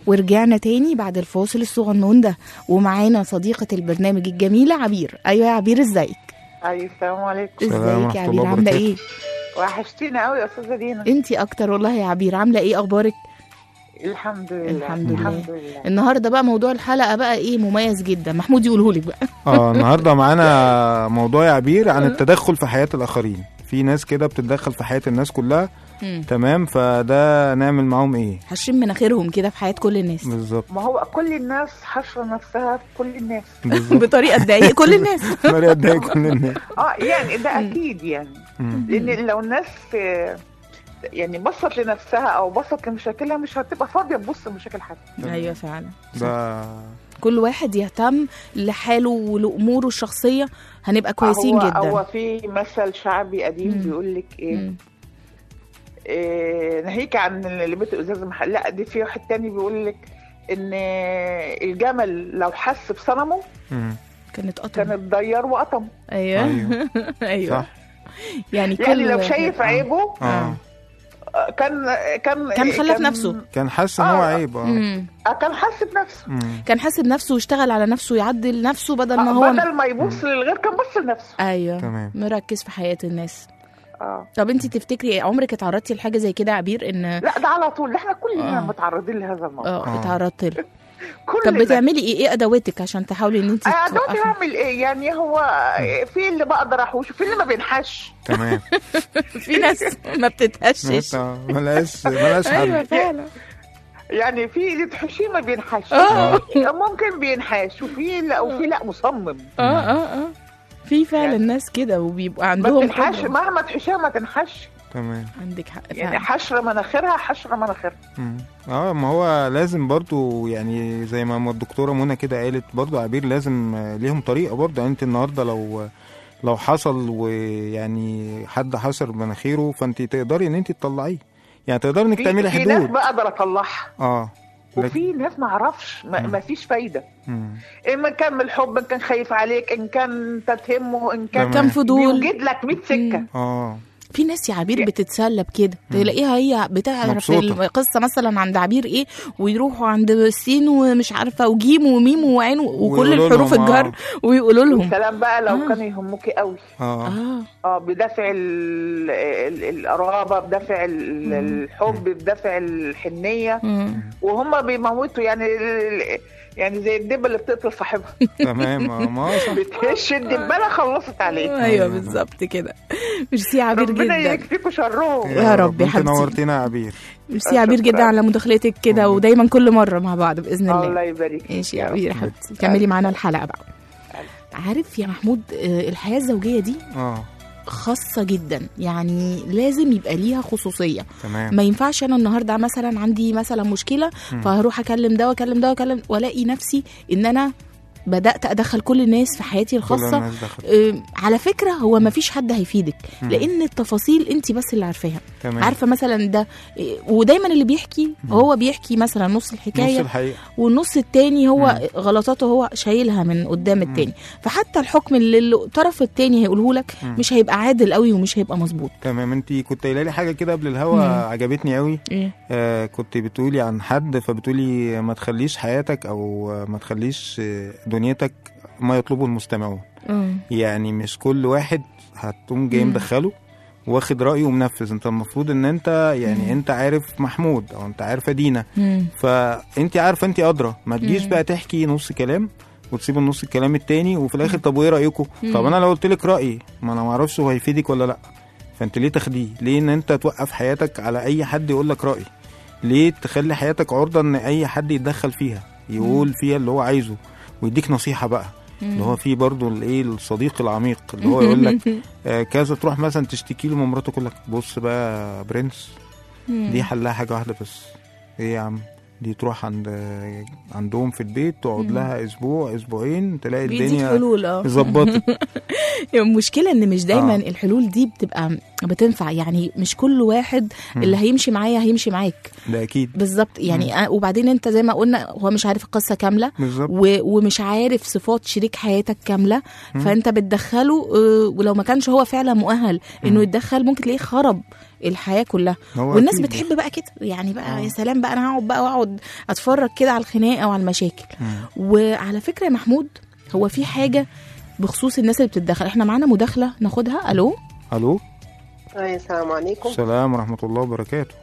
ورجعنا تاني بعد الفاصل الصغنون ده ومعانا صديقة البرنامج الجميلة عبير أيوة يا عبير ازيك ايوه السلام عليكم السلام ازيك ورحمة يا الله عبير عاملة وبركاته. ايه وحشتينا قوي يا استاذه دينا انتي اكتر والله يا عبير عاملة ايه اخبارك الحمد لله الحمد لله. الحمد لله النهاردة بقى موضوع الحلقة بقى ايه مميز جدا محمود يقولهولك بقى اه النهارده معانا موضوع يا عبير عن التدخل في حياه الاخرين في ناس كده بتتدخل في حياه الناس كلها مم. تمام فده نعمل معاهم ايه هشم مناخيرهم كده في حياة كل الناس بالظبط ما هو كل الناس حشره نفسها في كل الناس بالظبط بطريقة تضايق كل الناس طريقه تضايق كل الناس اه يعني ده اكيد يعني مم. لان لو الناس آه، يعني بصت لنفسها او بصت لمشاكلها مش هتبقى فاضيه تبص لمشاكل حد ايوه فعلا ده كل واحد يهتم لحاله ولاموره الشخصيه هنبقى كويسين هو جدا هو في مثل شعبي قديم مم. بيقول لك ايه مم. إيه، ناهيك عن اللي بيت الازاز محل لا دي في واحد تاني بيقول لك ان الجمل لو حس بصنمه مم. كانت قطم كان اتضير وقطم ايوه ايوه ايوه صح يعني كل يعني لو واحد- شايف آه. عيبه اه آه، كان كان كان خلى في نفسه. كان حاسس ان هو آه. عيب اه مم. آه، كان حاسس بنفسه مم. كان حاسب نفسه واشتغل على نفسه ويعدل نفسه بدل ما آه، هو بدل ما يبص للغير كان بص لنفسه ايوه تمام مركز في حياه الناس اه طب انت تفتكري عمرك اتعرضتي لحاجه زي كده يا عبير ان لا ده على طول احنا كلنا آه. متعرضين لهذا الموضوع اه آه. اتعرضت له كلنا طب بتعملي ايه ايه ادواتك عشان تحاولي ان انت آه، دلوقتي توقفي بعمل ايه يعني هو في اللي بقدر احوش وفي اللي ما بينحش تمام في ناس ما بتتهشش آه، ملهاش ملهاش ايوه حل فعلا يعني في اللي تحشيه ما بينحش اه ممكن بينحش وفي لا وفي لا مصمم اه اه اه في فعلا يعني- ناس كده وبيبقى ما عندهم تنحش قدرة. مهما تحشيها ما تنحش تمام عندك حق يعني فعلا حشره مناخيرها حشره مناخيرها مم. اه ما هو لازم برضو يعني زي ما الدكتوره منى كده قالت برضو عبير لازم آه، ليهم طريقه برضو يعني انت النهارده لو لو حصل ويعني حد حشر مناخيره فانت تقدري ان انت تطلعيه يعني تقدري انك في, تعملي في ناس حدود بقدر اطلعها اه لكن وفي ناس ما اعرفش ما, مم. ما فيش فايده مم. ان كان من الحب ان كان خايف عليك ان كان تتهمه ان كان تمام. كان فضول بيوجد لك 100 سكه مم. اه في ناس يا عبير بتتسلى بكده تلاقيها هي بتعرف مبسوطة. القصه مثلا عند عبير ايه ويروحوا عند سين ومش عارفه وجيم وميم وعين وكل ويقولوا الحروف لهم، آه. الجر ويقولوا لهم سلام بقى لو آه. كان يهمك قوي اه اه اه بدافع ال- ال- القرابه بدافع ال- الحب بدافع الحنيه مم. وهم بيموتوا يعني ال- يعني زي الدبه اللي بتقتل صاحبها تمام اه ما هو صح بتهش الدبانه خلصت عليك ايوه بالظبط كده ميرسي يا عبير ربنا جدا يكفيكوا شرهم يا رب يا انت حبيبتي. نورتينا يا عبير ميرسي يا عبير شكراً. جدا على مداخلتك كده ودايما كل مره مع بعض باذن الله الله يبارك فيك ماشي يا رب. عبير يا حبيبتي كملي معانا الحلقه بقى عارف يا محمود آه، الحياه الزوجيه دي اه خاصه جدا يعني لازم يبقى ليها خصوصيه تمام ما ينفعش انا النهارده مثلا عندي مثلا مشكله فهروح اكلم ده واكلم ده واكلم والاقي نفسي ان انا بدات ادخل كل الناس في حياتي كل الخاصه الناس دخلت أم، على فكره هو ما فيش حد هيفيدك مم. لان التفاصيل انت بس اللي عارفاها تمام عارفه مثلا ده إيه، ودايما اللي بيحكي هو بيحكي مثلا نص نص الحكايه الحقيقه والنص التاني هو غلطاته هو شايلها من قدام التاني فحتى الحكم اللي اللي الطرف التاني هيقوله لك مم. مش هيبقى عادل قوي ومش هيبقى مظبوط تمام انت كنت قايله لي حاجه كده قبل الهوا مم. عجبتني قوي ايه آه كنت بتقولي عن حد فبتقولي ما تخليش حياتك او آه، ما تخليش آه، دنيتك ما يطلبه المستمعون مم. يعني مش كل واحد هتقوم جاي مم. مدخله واخد رايه ومنفذ انت المفروض ان انت يعني انت عارف محمود او انت عارفه دينا مم. فانت عارفه انت ادرى ما تجيش مم. بقى تحكي نص كلام وتسيب النص الكلام التاني وفي الاخر طب وايه رايكم مم. طب انا لو قلت لك رايي ما انا ما اعرفش هو هيفيدك ولا لا فانت ليه تاخديه ليه ان انت توقف حياتك على اي حد يقول لك راي ليه تخلي حياتك عرضه ان اي حد يتدخل فيها يقول فيها اللي هو عايزه ويديك نصيحه بقى اللي هو فيه برضه الايه الصديق العميق اللي هو يقول لك آه كذا تروح مثلا تشتكي له من مراته يقول لك بص بقى يا برنس دي حلها حاجه واحده بس ايه يا عم دي تروح عند عندهم في البيت تقعد لها اسبوع اسبوعين تلاقي بيديك الدنيا حلول اه ظبطت المشكله ان مش دايما آه. آه. الحلول دي بتبقى بتنفع يعني مش كل واحد اللي هيمشي معايا هيمشي معاك ده اكيد بالظبط يعني أنا وبعدين انت زي ما قلنا هو مش عارف القصه كامله بالظبط و... ومش عارف صفات شريك حياتك كامله فانت بتدخله آه، ولو ما كانش هو فعلا مؤهل انه يتدخل ممكن تلاقيه خرب الحياه كلها هو والناس أكيد. بتحب بقى كده يعني بقى آه. يا سلام بقى انا هقعد بقى واقعد اتفرج كده على الخناقه وعلى المشاكل وعلى فكره يا محمود هو في حاجه بخصوص الناس اللي بتتدخل احنا معانا مداخله ناخدها الو الو أي السلام عليكم السلام ورحمه الله وبركاته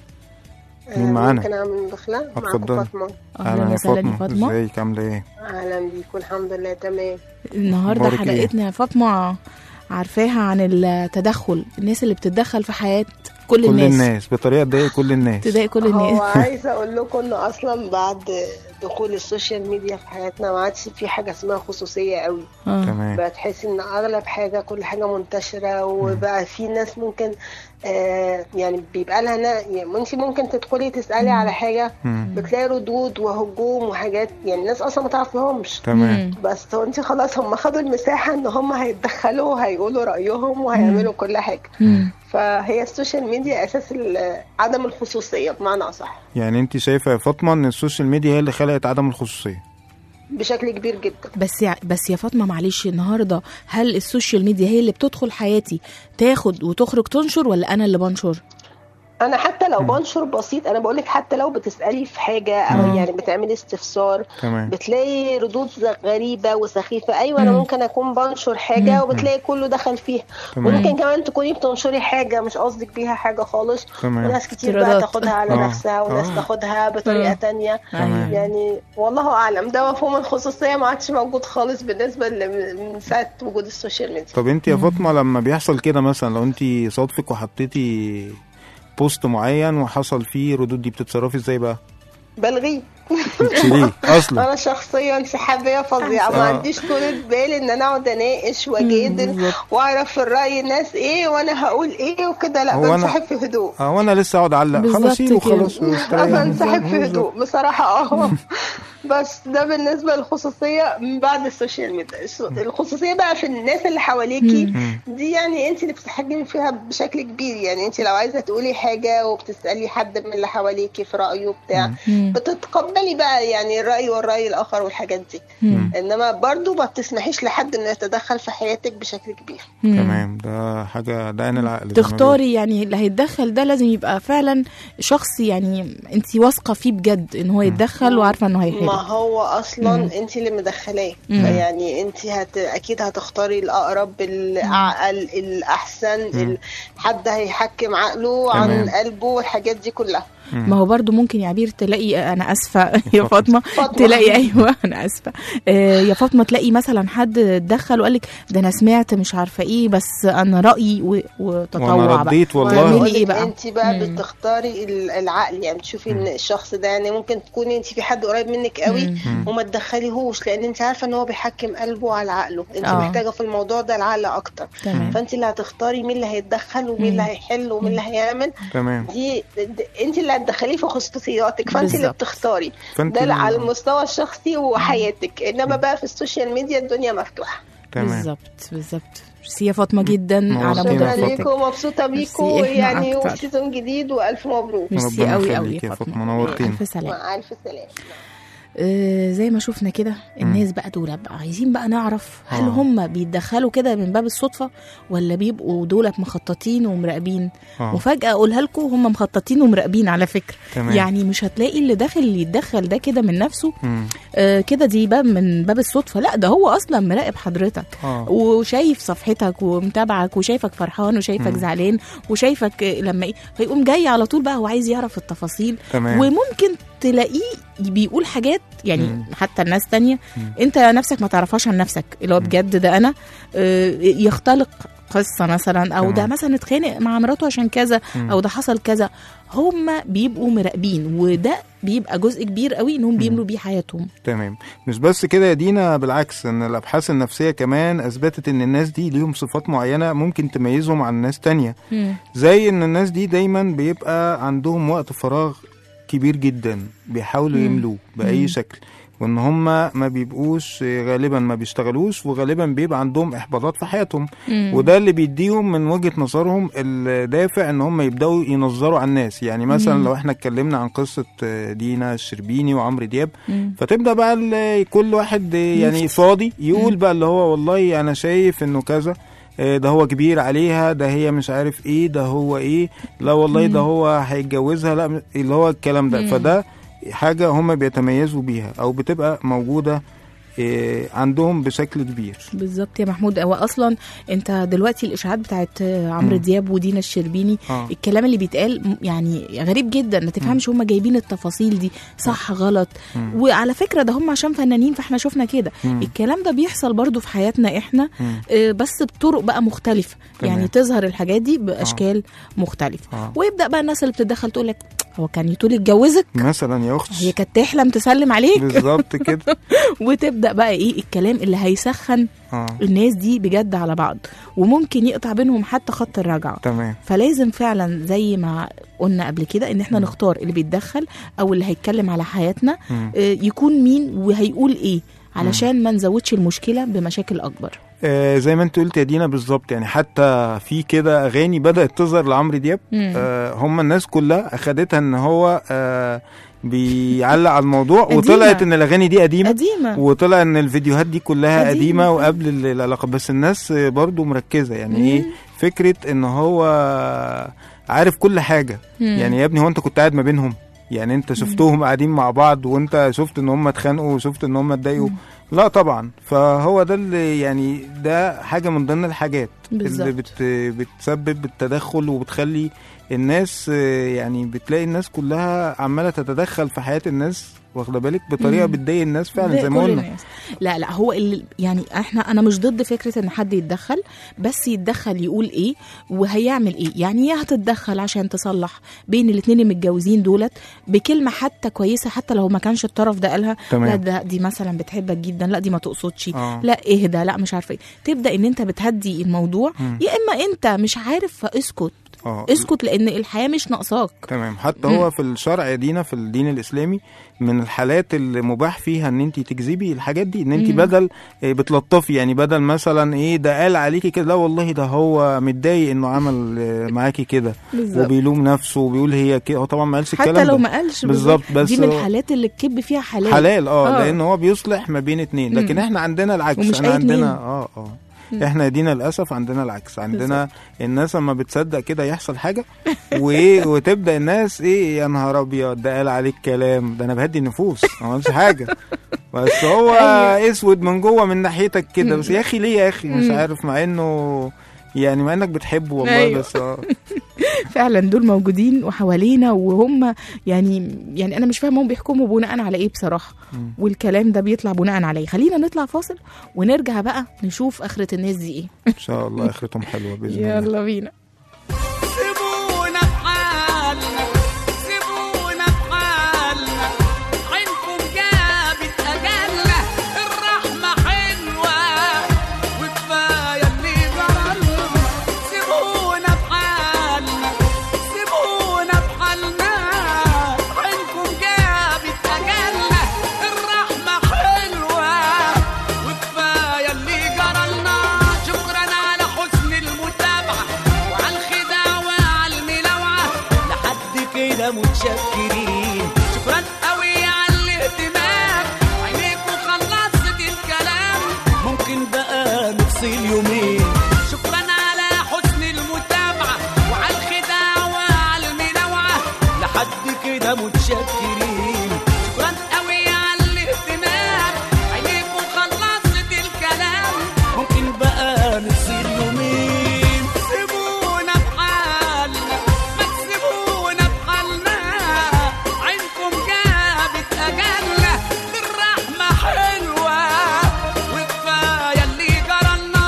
آه، مين معانا؟ ممكن أعمل مداخلة معكم اتفضلي. فاطمة اهلا وسهلا يا فاطمه ازيك عامله ايه أهلا بيكم الحمد لله تمام النهارده أخبارك إيه؟ حلقتنا يا فاطمه عارفاها عن التدخل الناس اللي بتتدخل في حياه كل, كل الناس, الناس بطريقه تضايق كل الناس تضايق كل هو الناس عايزة أقول لكم إن أصلا بعد دخول السوشيال ميديا في حياتنا ما عادش في حاجة اسمها خصوصية قوي آه. تمام بقى تحس إن أغلب حاجة كل حاجة منتشرة وبقى في ناس ممكن آه يعني بيبقى لها نا- يعني انت ممكن تدخلي تسألي على حاجة مم. بتلاقي ردود وهجوم وحاجات يعني الناس أصلا ما تعرفهمش تمام مم. بس هو انت خلاص هم خدوا المساحة ان هم هيتدخلوا وهيقولوا رأيهم وهيعملوا كل حاجة مم. فهي السوشيال ميديا اساس ال- عدم الخصوصية بمعنى اصح يعني انت شايفه يا فاطمه ان السوشيال ميديا هي اللي خلقت عدم الخصوصيه بشكل كبير جدا بس يع- بس يا فاطمه معلش النهارده هل السوشيال ميديا هي اللي بتدخل حياتي تاخد وتخرج تنشر ولا انا اللي بنشر انا حتى لو بنشر بسيط انا بقولك حتى لو بتسألي في حاجة مم. او يعني بتعملي استفسار تمام بتلاقي ردود غريبة وسخيفة ايوه انا مم. ممكن اكون بنشر حاجة وبتلاقي كله دخل فيها تمام. وممكن كمان تكوني بتنشري حاجة مش قصدك بيها حاجة خالص تمام وناس كتير بقى افتراضات. تاخدها على آه. نفسها وناس آه. تاخدها بطريقة آه. تانية تمام. يعني والله اعلم ده مفهوم الخصوصيه ما عادش موجود خالص بالنسبه ل- من ساعه وجود السوشيال ميديا طب انت يا فاطمه لما بيحصل كده مثلا لو انت صادفك وحطيتي بوست معين وحصل فيه ردود دي بتتصرفي ازاي بقى؟ بلغيه بتشيليه اصلا انا شخصيا انسحابيه فظيعه ما آه. عنديش طولة بال ان انا اقعد اناقش واجادل واعرف الراي الناس ايه وانا هقول ايه وكده لا هو أنا- بنسحب في هدوء اه وانا لسه اقعد اعلق بالظبط خلاص سيبه كده. خلاص واستريح. بنسحب في بالظبط. هدوء بصراحه اه بس ده بالنسبه للخصوصيه من بعد السوشيال ميديا الس- الخصوصيه بقى في الناس اللي حواليكي دي يعني انت اللي بتتحكمي فيها بشكل كبير يعني انت لو عايزه تقولي حاجه وبتسالي حد من اللي حواليكي في رايه بتاع مم. بتتقبلي بقى يعني الراي والراي الاخر والحاجات دي مم. انما برضو ما بتسمحيش لحد انه يتدخل في حياتك بشكل كبير مم. تمام ده حاجه ده عين العقل زي ما تختاري يعني اللي هيتدخل ده لازم يبقى فعلا شخص يعني انت واثقه فيه بجد ان هو يتدخل وعارفه انه ما هيحل هو اصلا مم. انت اللي مدخلاه مم. فيعني انت هت... اكيد هتختاري الاقرب الاعقل الاحسن ال... حد هيحكم عقله عن تمام. قلبه والحاجات دي كلها ما هو برضو ممكن يا عبير تلاقي انا اسفه يا فاطمه فاطمة. تلاقي ايوه انا اسفه آه، يا فاطمه تلاقي مثلا حد اتدخل وقال لك ده انا سمعت مش عارفه ايه بس انا رايي و- وتطوع وانا بقى رديت تعملي والله ايه بقى؟ انت بقى مم. بتختاري ال- العقل يعني تشوفي ان الشخص ده يعني ممكن تكوني انت في حد قريب منك قوي وما تدخليهوش لان انت عارفه ان هو بيحكم قلبه على عقله انت آه. محتاجه في الموضوع ده العقل اكتر تمام فانت اللي هتختاري مين اللي هيتدخل ومين مم. اللي هيحل ومين اللي هيعمل تمام دي د- انت اللي هتدخليه في خصوصياتك فانت اللي بالظبط. بتختاري فانت ده اللي- على المستوى الشخصي وحياتك انما بقى في السوشيال ميديا الدنيا مفتوحه تمام بالظبط بالظبط ميرسي يا فاطمه جدا على نورتينا شكرا فاطمة. مداخلتك ليكم ومبسوطه بيكم ميرسي، إحنا يعني أكتر. وسيزون جديد والف مبروك ميرسي ربنا قوي قوي يخليك يا يا فاطمه فاطمة، نورتينا. الف سلامه مع الف سلامه آه، زي ما شفنا كده الناس بقى دول بقى عايزين بقى نعرف هل آه. هم بيتدخلوا كده من باب الصدفة ولا بيبقوا دولت مخططين ومراقبين آه. وفجأة أقولها لكم هم مخططين ومراقبين على فكرة تمام. يعني مش هتلاقي اللي داخل اللي يتدخل ده كده من نفسه مم. آه كده دي باب من باب الصدفة لا ده هو أصلا مراقب حضرتك اه وشايف صفحتك ومتابعك وشايفك فرحان وشايفك مم. زعلان وشايفك آه، لما ايه فيقوم جاي على طول بقى هو عايز يعرف التفاصيل تمام وممكن تلاقيه بيقول حاجات يعني مم. حتى الناس تانية مم. انت نفسك ما تعرفهاش عن نفسك اللي هو بجد ده انا آه، يختلق قصة مثلا او تمام. ده مثلا اتخانق مع مراته عشان كذا مم. او ده حصل كذا هم بيبقوا مراقبين وده بيبقى جزء كبير قوي انهم بيملوا بيه حياتهم تمام مش بس كده يا دينا بالعكس ان الابحاث النفسيه كمان اثبتت ان الناس دي ليهم صفات معينه ممكن تميزهم عن ناس تانية زي ان الناس دي دايما بيبقى عندهم وقت فراغ كبير جدا بيحاولوا مم. يملوه باي مم. شكل شكل وان هم ما بيبقوش غالبا ما بيشتغلوش وغالبا بيبقى عندهم احباطات في حياتهم وده اللي بيديهم من وجهة نظرهم الدافع ان هم يبداوا ينظروا على الناس يعني مثلا مم. لو احنا اتكلمنا عن قصة دينا الشربيني وعمرو دياب مم. فتبدا بقى ال- كل واحد يعني يفتي. فاضي يقول مم. بقى اللي هو والله انا شايف انه كذا آه، ده هو كبير عليها ده هي مش عارف ايه ده هو ايه لا والله ده هو هيتجوزها لا م- اللي هو الكلام ده مم. فده حاجة هم بيتميزوا بيها او بتبقى موجودة آه، عندهم بشكل كبير بالظبط يا محمود هو اصلا انت دلوقتي الاشاعات بتاعت عمرو مم. دياب ودينا الشربيني اه الكلام اللي بيتقال م- يعني غريب جدا ما تفهمش هم جايبين التفاصيل دي صح غلط مم. وعلى فكره ده هم عشان فنانين فاحنا شفنا كده مم. الكلام ده بيحصل برضو في حياتنا احنا مم. آه، بس بطرق بقى مختلفه تمام. يعني تظهر الحاجات دي باشكال مختلفه آه. ويبدا بقى الناس اللي بتتدخل تقول لك هو كان يطول يتجوزك مثلا يا هي اختي كانت تحلم تسلم عليك بالظبط كده وتبدا بقى ايه الكلام اللي هيسخن اه الناس دي بجد على بعض وممكن يقطع بينهم حتى خط الرجعه تمام فلازم فعلا زي ما قلنا قبل كده ان احنا نختار اللي بيتدخل او اللي هيتكلم على حياتنا مم. آه، يكون مين وهيقول ايه علشان ما نزودش المشكله بمشاكل اكبر آه زي ما انت قلت يا دينا بالظبط يعني حتى في كده اغاني بدات تظهر لعمرو دياب مم. آه هم الناس كلها اخدتها ان هو آه بيعلق على الموضوع قديمة. وطلعت ان الاغاني دي قديمه قديمه وطلع ان الفيديوهات دي كلها قديمة. قديمه وقبل ال- العلاقه بس الناس آه، برضو مركزه يعني مم. ايه فكره ان هو عارف كل حاجه مم. يعني يا ابني هو انت كنت قاعد ما بينهم يعني انت شفتهم قاعدين مع بعض وانت شفت ان هم اتخانقوا وشفت ان هم اتضايقوا لا طبعا فهو ده اللي يعني ده حاجه من ضمن الحاجات بالظبط. اللي بت بتسبب التدخل وبتخلي الناس آه، يعني بتلاقي الناس كلها عماله تتدخل في حياه الناس واخده بالك بطريقه مم. بتضايق الناس فعلا ده زي ما كل قلنا الناس. لا لا هو اللي يعني احنا انا مش ضد فكره ان حد يتدخل بس يتدخل يقول ايه وهيعمل ايه يعني يا هتتدخل عشان تصلح بين الاثنين المتجوزين دولت بكلمه حتى كويسه حتى لو ما كانش الطرف ده قالها تمام. لا ده دي مثلا بتحبك جدا لا دي ما تقصدش آه. لا اهدى لا مش عارفه ايه تبدا ان انت بتهدي الموضوع مم. يا اما انت مش عارف فاسكت اه اسكت لان الحياه مش ناقصاك تمام حتى هو في الشرع يا دينا في الدين الاسلامي من الحالات اللي مباح فيها ان انت تكذبي الحاجات دي ان انت مم. بدل إيه، بتلطفي يعني بدل مثلا ايه ده قال عليكي كده لا والله ده هو متضايق انه عمل آه، معاكي كده بالظبط وبيلوم نفسه وبيقول هي كده هو طبعا ما قالش حتى الكلام لو ده ما قالش بالظبط بس دي من هو- الحالات اللي الكذب فيها حلال حلال اه, آه. لان هو بيصلح ما بين اتنين لكن مم. احنا عندنا العكس ومش انا أي عندنا اتنين. اه اه احنا دينا للاسف عندنا العكس عندنا الناس لما بتصدق كده يحصل حاجه وايه وتبدا الناس ايه يا نهار ابيض ده قال عليك كلام ده انا بهدي النفوس ما عملش حاجه بس هو أيوة. اسود من جوه من ناحيتك كده بس يا اخي ليه يا اخي مش مم. عارف مع انه يعني مع انك بتحبه والله أيوة. بس اه فعلا دول موجودين وحوالينا وهم يعني يعني انا مش فاهمه هم بيحكموا بناء على ايه بصراحه مم. والكلام ده بيطلع بناء على ايه خلينا نطلع فاصل ونرجع بقى نشوف اخره الناس دي ايه ان شاء الله اخرتهم حلوه باذن الله يلا بينا سيبونا بحالنا سيبونا بحالنا عينكم جابت أجلنا الرحمة حلوة وكفاية اللي جرالنا سيبونا بحالنا سيبونا بحالنا عينكم جابت أجلنا الرحمة حلوة وكفاية اللي جرالنا شكرا على حسن المتابعة وعلى الخداع وعلى الملاوعة لحد كده متشكرين شكرا قوي على الاهتمام عينيكوا خلصت الكلام ممكن بقى نفصل يومين شكرا على حسن المتابعة وعلى الخداع وعلى المنوعة لحد كده متشكرين شكرا قوي على الاهتمام عينيكوا خلصت الكلام ممكن بقى نفصل يومين سيبونا بحالنا ما تسيبونا بحالنا عينكم جابت أجلنا الرحمة حلوة وكفاية اللي جرالنا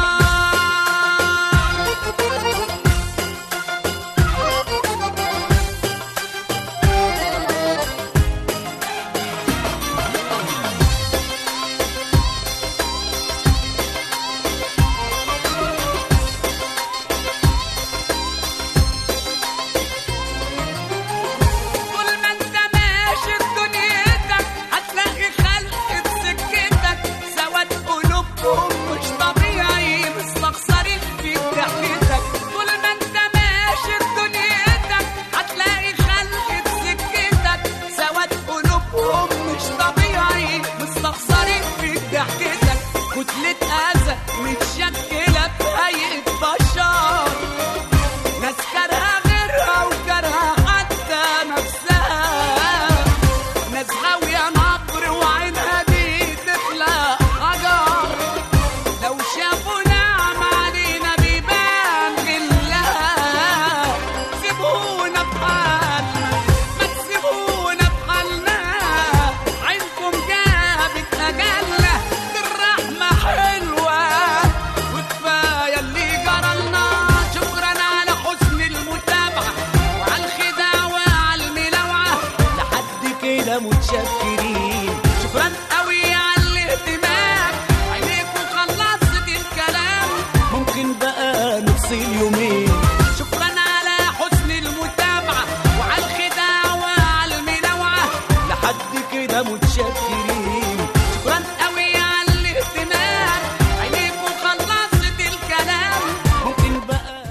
كده متشكرين شكرا قوي على الاهتمام عينيك وخلصت الكلام ممكن بقى نفصل يومين شكرا على حسن المتابعة وعلى الخداع وعلى المنوعة لحد كده متشكرين شكرا قوي على الاهتمام عينيك وخلصت الكلام ممكن بقى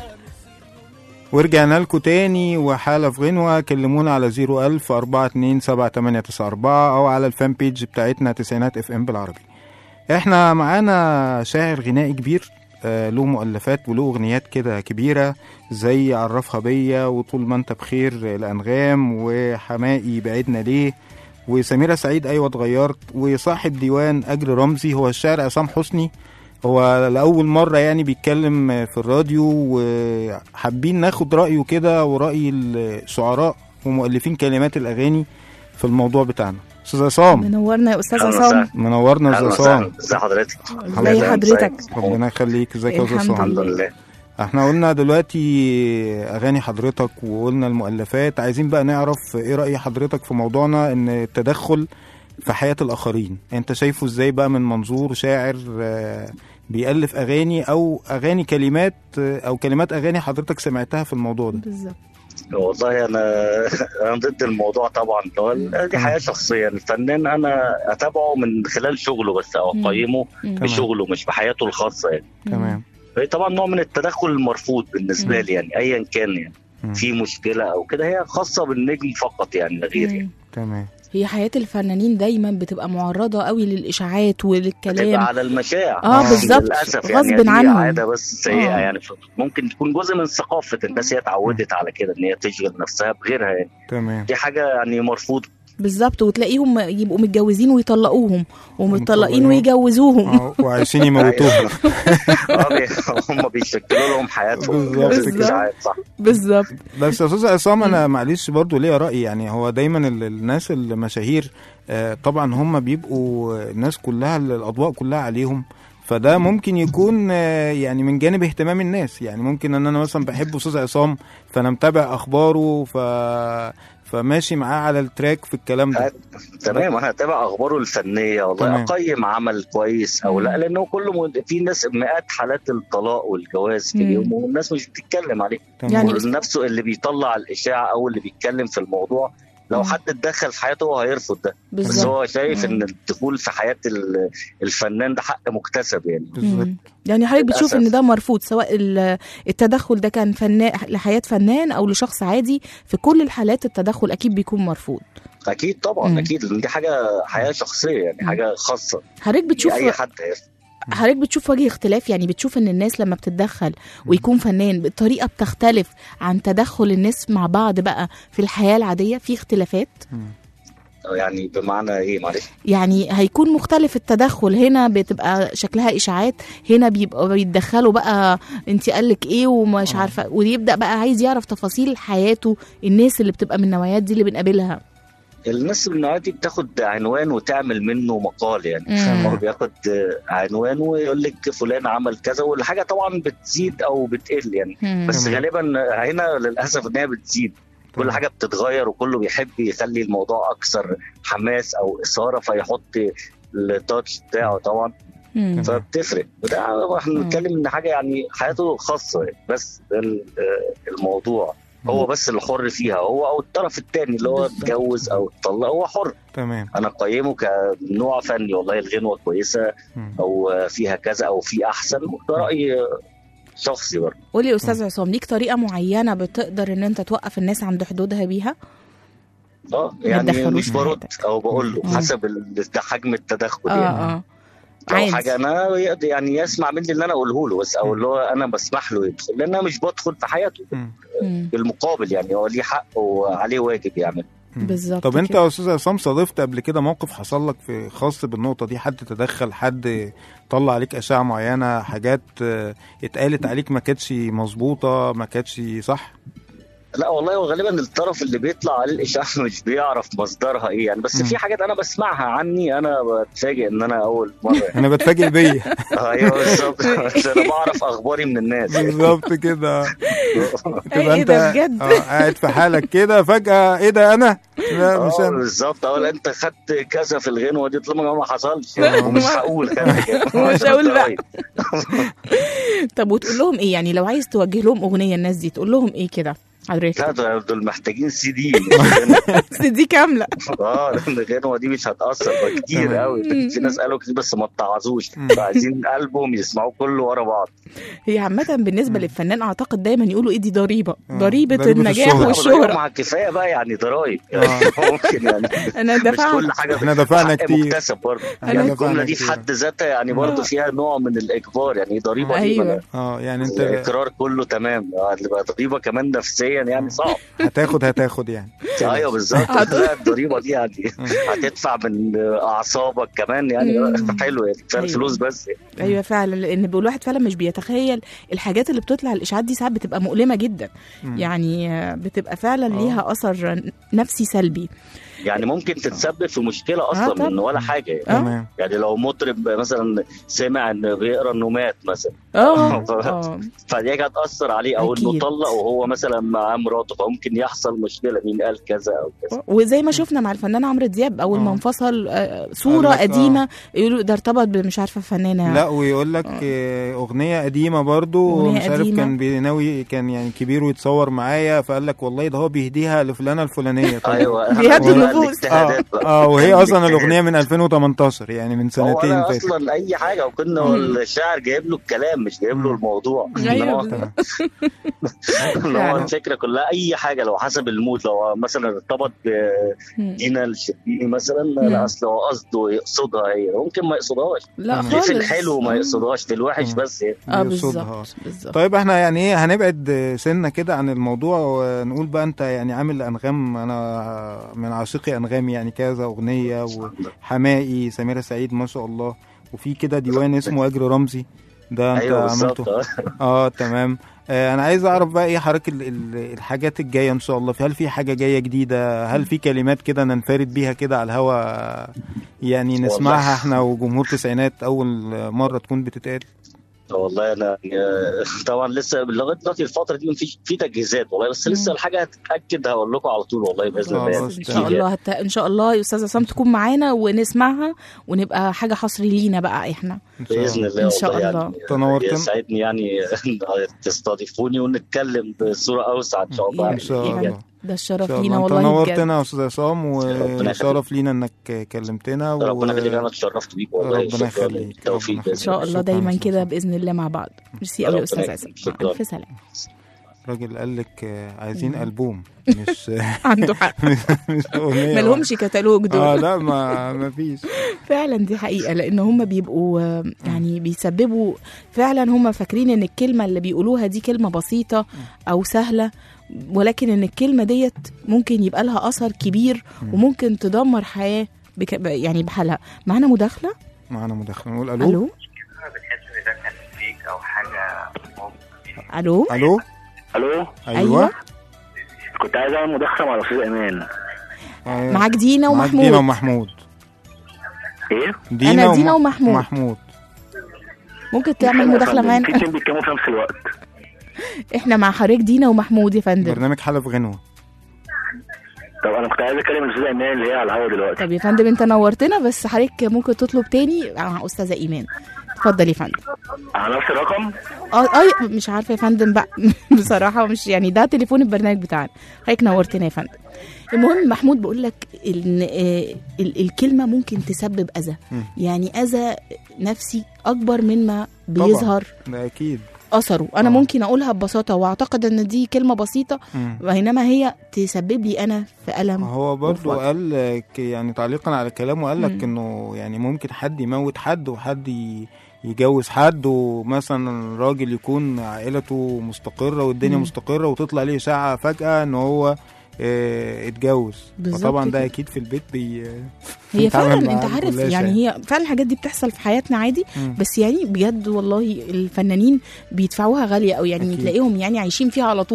ورجعنا لكم تاني وحالة في غنوة كلمونا على 01000 427 أو على الفان بيج بتاعتنا تسعينات اف ام بالعربي احنا معانا شاعر غنائي كبير آه، له مؤلفات وله اغنيات كده كبيرة زي عرفها بيا وطول ما انت بخير آه، الأنغام وحمائي بعدنا ليه وسميرة سعيد أيوة اتغيرت وصاحب ديوان أجر رمزي هو الشاعر عصام حسني هو لأول مرة يعني بيتكلم في الراديو وحابين ناخد رأيه كده ورأي الشعراء ومؤلفين كلمات الأغاني في الموضوع بتاعنا أستاذ عصام منورنا يا استاذ أهلا عصام وسهلا. منورنا يا اهلا أستاذ عصام وسهلا ازي حضرتك ازي حضرتك ربنا يخليك ازيك يا أستاذ الحمد عصام الحمد لله. لله احنا قلنا دلوقتي أغاني حضرتك وقلنا المؤلفات عايزين بقى نعرف إيه رأي حضرتك في موضوعنا إن التدخل في حياة الآخرين أنت شايفه إزاي بقى من منظور شاعر آه، بيألف أغاني أو أغاني كلمات آه، أو كلمات أغاني حضرتك سمعتها في الموضوع ده بالظبط والله انا انا ضد الموضوع طبعا هو دي حياه شخصيه الفنان انا اتابعه من خلال شغله بس او مم. اقيمه مم. بشغله مش بحياته الخاصه يعني تمام هي طبعا نوع من التدخل المرفوض بالنسبه مم. لي يعني ايا كان يعني مم. في مشكله او كده هي خاصه بالنجم فقط يعني لا غير يعني مم. تمام هي حياة الفنانين دايما بتبقى معرضة قوي للإشاعات بتبقى وللكلام على المشاع اه بالظبط للاسف يعني غصب دي عنهم عاده بس سيئه آه. يعني ممكن تكون جزء من ثقافه الناس هي اتعودت على كده ان هي تشغل نفسها بغيرها يعني تمام دي حاجه يعني مرفوضه بالظبط وتلاقيهم يبقوا متجوزين ويطلقوهم ومتطلقين ومطلقين. ويجوزوهم آه، وعايشين يموتوهم اه بي- هم بيشكلوا لهم حياتهم بالظبط كده. ساعات صح بالظبط بس يا استاذ عصام انا معلش برضو ليا راي يعني هو دايما ال- الناس المشاهير آه، طبعا هم بيبقوا الناس كلها الاضواء كلها عليهم فده ممكن يكون آه، يعني من جانب اهتمام الناس يعني ممكن ان انا مثلا بحب استاذ عصام فانا متابع اخباره ف فماشي معاه على التراك في الكلام ده تمام انا هتابع اخباره الفنيه والله تمام. اقيم عمل كويس او لا مم. لانه كله م- في ناس مئات حالات الطلاق والجواز في مم. اليوم والناس مش بتتكلم عليه تمام. يعني نفسه اللي بيطلع الاشاعه او اللي بيتكلم في الموضوع لو مم. حد اتدخل في حياته هو هيرفض ده بس بالظبط هو شايف مم. ان الدخول في حياه ال- الفنان ده حق مكتسب يعني بالظبط مم. يعني حضرتك بتشوف للأسف. ان ده مرفوض سواء ال- التدخل ده كان فنان لحياة فنان او لشخص عادي في كل الحالات التدخل اكيد بيكون مرفوض اكيد طبعا مم. اكيد لان دي حاجه حياه شخصيه يعني مم. حاجه خاصه حضرتك بتشوف اي حد هيرفض. حضرتك بتشوف وجه اختلاف يعني بتشوف ان الناس لما بتتدخل ويكون فنان الطريقه بتختلف عن تدخل الناس مع بعض بقى في الحياه العاديه في اختلافات يعني بمعنى ايه معلش يعني هيكون مختلف التدخل هنا بتبقى شكلها اشاعات هنا بيبقى بيتدخلوا بقى انت قالك ايه ومش عارفه ويبدا بقى عايز يعرف تفاصيل حياته الناس اللي بتبقى من النوعيات دي اللي بنقابلها الناس من النوعية دي بتاخد عنوان وتعمل منه مقال يعني مم. هو بياخد عنوان ويقول لك فلان عمل كذا والحاجه طبعا بتزيد او بتقل يعني مم. بس تمام. غالبا هنا للاسف ان هي بتزيد كل تمام. حاجه بتتغير وكله بيحب يخلي الموضوع اكثر حماس او اثاره فيحط التاتش بتاعه طبعا مم. فبتفرق وده احنا مم. بنتكلم ان حاجه يعني حياته خاصه بس ده ال- آه، الموضوع هو بس اللي حر فيها هو او الطرف الثاني اللي هو بالظبط. اتجوز او اتطلق هو حر تمام انا اقيمه كنوع فني والله الغنوه كويسه مم. او فيها كذا او في احسن ده راي شخصي برضه قولي يا استاذ عصام ليك طريقه معينه بتقدر ان انت توقف الناس عند حدودها بيها اه يعني تدخلوش مش في برد حياتك. او بقول له مم. حسب ال- ده حجم التدخل اه يعني اه لو عادي. حاجه انا يقدر- يعني يسمع مني اللي انا اقوله له بس او اللي هو انا بسمح له يدخل لان انا مش بدخل في حياته مم. مم. بالمقابل يعني هو ليه حق وعليه واجب يعمل مم. بالظبط طب انت كده. يا استاذ عصام صادفت قبل كده موقف حصل لك في خاص بالنقطه دي حد تدخل حد طلع عليك اشعه معينه حاجات آه، اتقالت عليك ما كانتش مظبوطه ما كانتش صح لا والله هو غالبا الطرف اللي بيطلع عليه الاشاعه مش بيعرف مصدرها ايه يعني بس مم. في حاجات انا بسمعها عني انا بتفاجئ ان انا اول مره انا بتفاجئ بيا ايوه بالظبط بس انا بعرف اخباري من الناس بالظبط كده تبقى إيه انت ده بجد؟ آه، قاعد في حالك كده فجاه ايه ده انا لا مش اه انا بالظبط اول انت خدت كذا في الغنوه دي طالما ما حصلش آه. ومش هقول ومش هقول بقى. طب وتقول لهم ايه يعني لو عايز توجه لهم اغنيه الناس دي تقول لهم ايه كده حضرتك لا دول دول محتاجين سي دي بس دي كامله اه لان الغنوه دي مش هتاثر ده كتير تمام. قوي في ناس قالوا كتير بس ما اتعظوش عايزين البوم يسمعوه كله ورا بعض هي عامه بالنسبه للفنان اعتقد دايما يقولوا ايه دي ضريبه ضريبه ضريبة النجاح الشهرة. والشهره مع كفايه بقى يعني ضرايب آه. ممكن يعني انا مش دفعت كل حاجه احنا دفعنا حق كتير. مكتسب برضه أنا يعني دفعنا الجمله دي في كتير. حد ذاتها يعني برضه فيها نوع من الاجبار يعني ضريبه دي ايوه ما- اه يعني انت الاقرار كله تمام هتبقى ضريبه كمان نفسيا يعني صعب هتاخد هتاخد يعني ايوه بالظبط لا الضريبه دي يعني هتدفع من اعصابك كمان يعني مم. حلو يعني كفايه أيوة. الفلوس بس يعني. ايوه فعلا لان الواحد فعلا مش بيتخيل الحاجات اللي بتطلع الاشاعات دي ساعات بتبقى مؤلمه جدا مم. يعني آه، بتبقى فعلا آه. ليها اثر نفسي سلبي يعني ممكن تتسبب في مشكله آه اصلا طبعا. من ولا حاجه يعني. آه. تمام يعني لو مطرب مثلا سمع ان بيقرا انه مات مثلا اه ف- اه فدي هتاثر عليه او انه أكيد. طلق وهو مثلا معاه مراته فممكن يحصل مشكله مين قال كذا او كذا وزي ما شفنا مع الفنان عمرو دياب اول ما آه. انفصل آه، صوره قال لك آه. قديمه يقولوا ده ارتبط بمش عارفه فنانه لا ويقول لك آه، اغنيه قديمه برضو أغنية مش عارف قديمة. كان بيناوي كان يعني كبير ويتصور معايا فقال لك والله ده هو بيهديها لفلانه الفلانيه طب ايوه بيهدوا ولا النفوس. اه, الاجتهادات بقى. آه وهي اصلا الاجتهاد. الاغنيه من 2018 يعني من هو سنتين أنا فاتت اصلا اي حاجه وكنا الشاعر جايب له الكلام مش جايب له الموضوع أيوة إنما هو- بالظبط. اللي هو فعلا. الفكره كلها اي حاجه لو حسب المود لو مثلا ارتبط مم. بدينا الشربيني مثلا مم. لا اصل هو قصده يقصدها هي ممكن ما يقصدهاش لا مم. في خالص في الحلو ما آه. يقصدهاش في الوحش مم. بس يعني. اه يقصدها. بالظبط بالظبط طيب احنا يعني ايه هنبعد سنه كده عن الموضوع ونقول بقى انت يعني عامل انغام انا من عاشقي انغام يعني كذا اغنيه وحمائي سميرة سعيد ما شاء الله وفي كده ديوان اسمه اجر رمزي ده انت ايوه بالظبط عملته آه. اه تمام آه انا عايز اعرف بقى ايه حضرتك ال- ال- الحاجات الجايه ان شاء الله هل في حاجه جايه جديده هل في كلمات كده ننفرد بيها كده على الهوا يعني نسمعها والله. احنا وجمهور تسعينات اول مره تكون بتتقال والله انا آه، طبعا لسه لغايه دلوقتي الفتره دي مفيش في تجهيزات والله بس لسه الحاجه هتتاكد هقول لكم على طول والله باذن الله خلاص، ان يعني. شاء الله هت... ان شاء الله يا استاذه سام تكون معانا ونسمعها ونبقى حاجه حصري لينا بقى احنا ان شاء باذن الله الله إن شاء والله الله. يعني تنورتنا. يسعدني يعني تستضيفوني ونتكلم بصوره اوسع ان شاء الله ان شاء يعني الله ده الشرف إن شاء لينا الله. انت والله بجد نورتنا يا استاذ عصام ربنا وشرف يخليك. لينا انك كلمتنا و... ربنا يخليك انا اتشرفت بيك والله ربنا شكراً. يخليك. بالتوفيق ربنا ان شاء الله شكراً دايما يا كده أستاذ. باذن الله مع بعض ميرسي قوي يا ربنا استاذ يخليك. عصام شكراً. الف سلامه الراجل قال لك آه، عايزين البوم مش عنده حق مش اغنيه مالهمش كتالوج دول اه لا ما ما فيش فعلا دي حقيقة لأن هم بيبقوا آه، يعني بيسببوا فعلا هم فاكرين إن الكلمة اللي بيقولوها دي كلمة بسيطة أو سهلة ولكن إن الكلمة ديت ممكن يبقى لها أثر كبير وممكن تدمر حياة بك... ب- يعني بحالها معانا مداخلة معانا مداخله نقول الو ألو بتحس ان ده كان فيك او حاجه ألو الو الو ايوه كنت عايز اعمل مداخله مع الاستاذ ايمان آه، معاك دينا معاك دينا ومحمود ومحمود ايه دينا, أنا دينا وم- ومحمود. محمود ممكن تعمل مداخلة في معانا اتنين بيتكلموا في نفس الوقت إحنا مع حضرتك دينا ومحمود يا فندم برنامج حلف غنوه طب انا كنت عايز اكلم الاستاذ ايمان اللي هي على الهوا دلوقتي طب يا فندم أنت نورتنا بس حضرتك ممكن تطلب تاني مع أستاذة إيمان اتفضل يا فندم على نفس الرقم اه اه مش عارفه يا فندم بقى بصراحه مش يعني ده تليفون البرنامج بتاعنا حضرتك نورتنا يا فندم المهم محمود بقول لك ان آه، ال- الكلمه ممكن تسبب اذى مم. يعني اذى نفسي اكبر من ما بيظهر ده اكيد اثره انا آه. ممكن اقولها ببساطه واعتقد ان دي كلمه بسيطه مم. بينما هي تسبب لي انا في الم هو برضو وفي وجع. قال لك يعني تعليقا على كلامه قال مم. لك انه يعني ممكن حد يموت حد وحد ي- يجوز حد ومثلا راجل يكون عائلته مستقرة والدنيا مم. مستقرة وتطلع ليه إشاعة فجأة ان هو اه اتجوز بالظبط فطبعا ده كده. اكيد في البيت بي هي بيتعامل فعلا مع انت عارف الجلاش يعني هي فعلا الحاجات دي بتحصل في حياتنا عادي مم. بس يعني بجد والله الفنانين بيدفعوها غاليه او يعني أكيد. تلاقيهم يعني عايشين فيها على طول بقى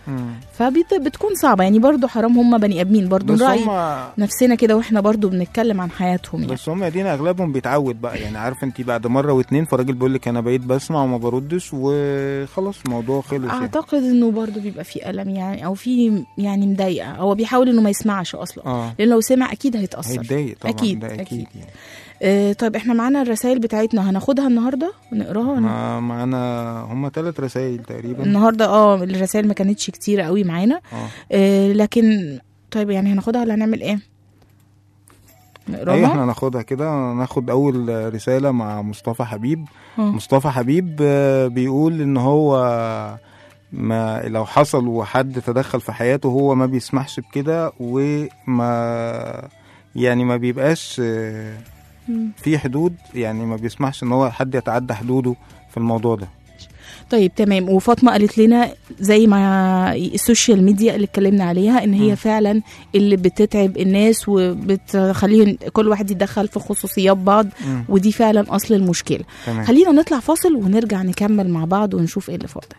فبتكون صعبه يعني برضو حرام هم بني ادمين برضو بس نراعي هم نفسنا كده واحنا برضو بنتكلم عن حياتهم يعني بس هم يا دينا اغلبهم بيتعود بقى يعني عارف انت بعد مره واتنين فالراجل بيقول لك انا بقيت بسمع وما بردش وخلاص الموضوع خلص يعني. اعتقد انه برضو بيبقى في الم يعني او في يعني مضايقه هو بيحاول انه ما يسمعش اصلا اه لان لو سمع اكيد هيتاثر هيتضايق طبعا أكيد، ده اكيد, أكيد. يعني آه طيب احنا معانا الرسائل بتاعتنا هناخدها النهارده ونقراها ولا- ما معانا هم ثلاث رسائل تقريبا النهارده اه الرسائل ما كانتش كتيره قوي معانا اه آه لكن طيب يعني هناخدها ولا هنعمل ايه ايوه نقراها احنا ناخدها كده ناخد اول رساله مع مصطفى حبيب آه. مصطفى حبيب آه، بيقول ان هو ما لو حصل وحد تدخل في حياته هو ما بيسمحش بكده وما يعني ما بيبقاش آه، مم. في حدود يعني ما بيسمحش ان هو حد يتعدى حدوده في الموضوع ده طيب تمام وفاطمه قالت لنا زي ما السوشيال ميديا اللي اتكلمنا عليها ان هي مم. فعلا اللي بتتعب الناس وبتخليهم كل واحد يتدخل في خصوصيات بعض مم. ودي فعلا اصل المشكله تمام خلينا نطلع فاصل ونرجع نكمل مع بعض ونشوف ايه اللي فاضل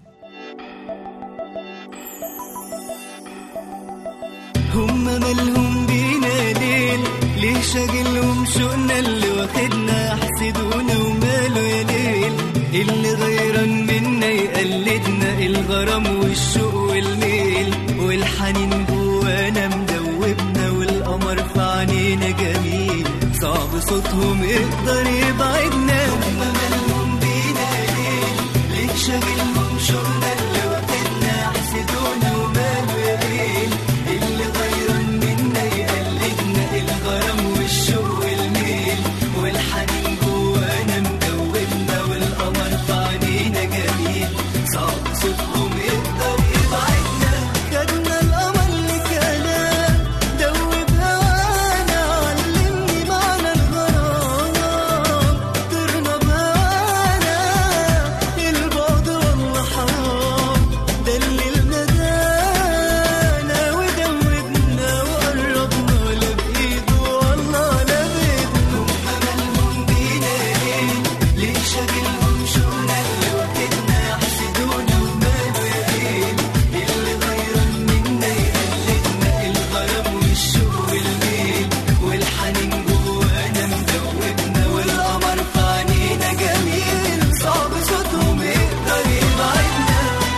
هم مالهم بينا ليل ليه شاغلهم شوقنا اللي واخدنا حسدونا وماله يا ليل اللي غيران منا يقلدنا الغرام والشوق والميل والحنين جوانا مدوبنا والقمر في عينينا جميل صعب صوتهم يقدر يبعدنا هم مالهم بينا ليل ليه شاغلهم شوقنا اللي واخدنا حسدونا وماله يا ليل اللي غيران منا يقلدنا الغرام والشوق والميل والحنين جوانا مدوبنا والقمر في عينينا جميل صعب صوتهم يقدر يبعدنا خدنا القمر لكلام دوب هوانا علمني معنى الغرام طرنا بهوانا البعد والله حرام دللنا دانا ودوبنا وقربنا لا بإيده والله لا بإيدهم أملهم بينا ليه ليه شاغلهم شوقنا اللي وقتنا يحسدونا وماله يا ليل اللي غيران منا يقلدنا الغرام والشوق والميل والحنين جوانا مدوبنا والقمر في عينينا جميل صعب صوتهم يقدر يبعدنا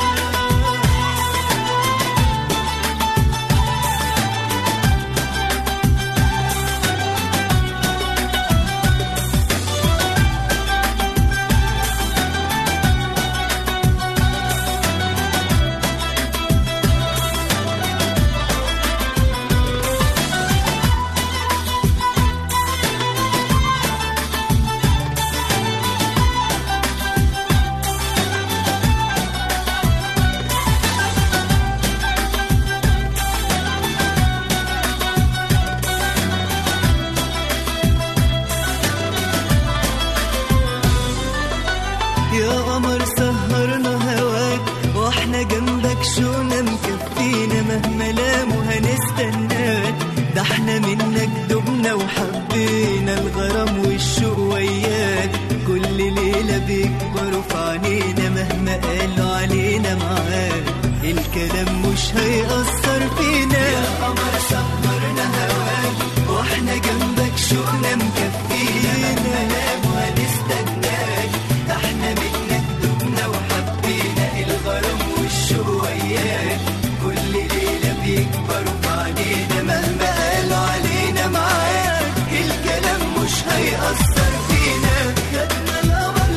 يا قمر سهرنا هواك واحنا جنبك شوقنا مكفينا مهما لاموا هنستناك ده احنا منك دبنا وحبينا الغرام والشوق وياك كل ليلة بيكبروا في عينينا مهما قالوا علينا معاك الكلام مش هيأثر فينا يا قمر سهرنا هواك واحنا جنبك شوقنا مكفينا مهما لاموا هنستناك ده احنا منك دبنا وحبينا الغرام والشوق وياك كل ليلة بيكبروا في عينينا مهما قالوا علينا معاك الكلام مش هيأثر فينا خدنا القمر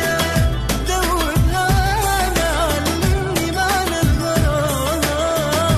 لكلام دوب هوانا علمني معنى الغرام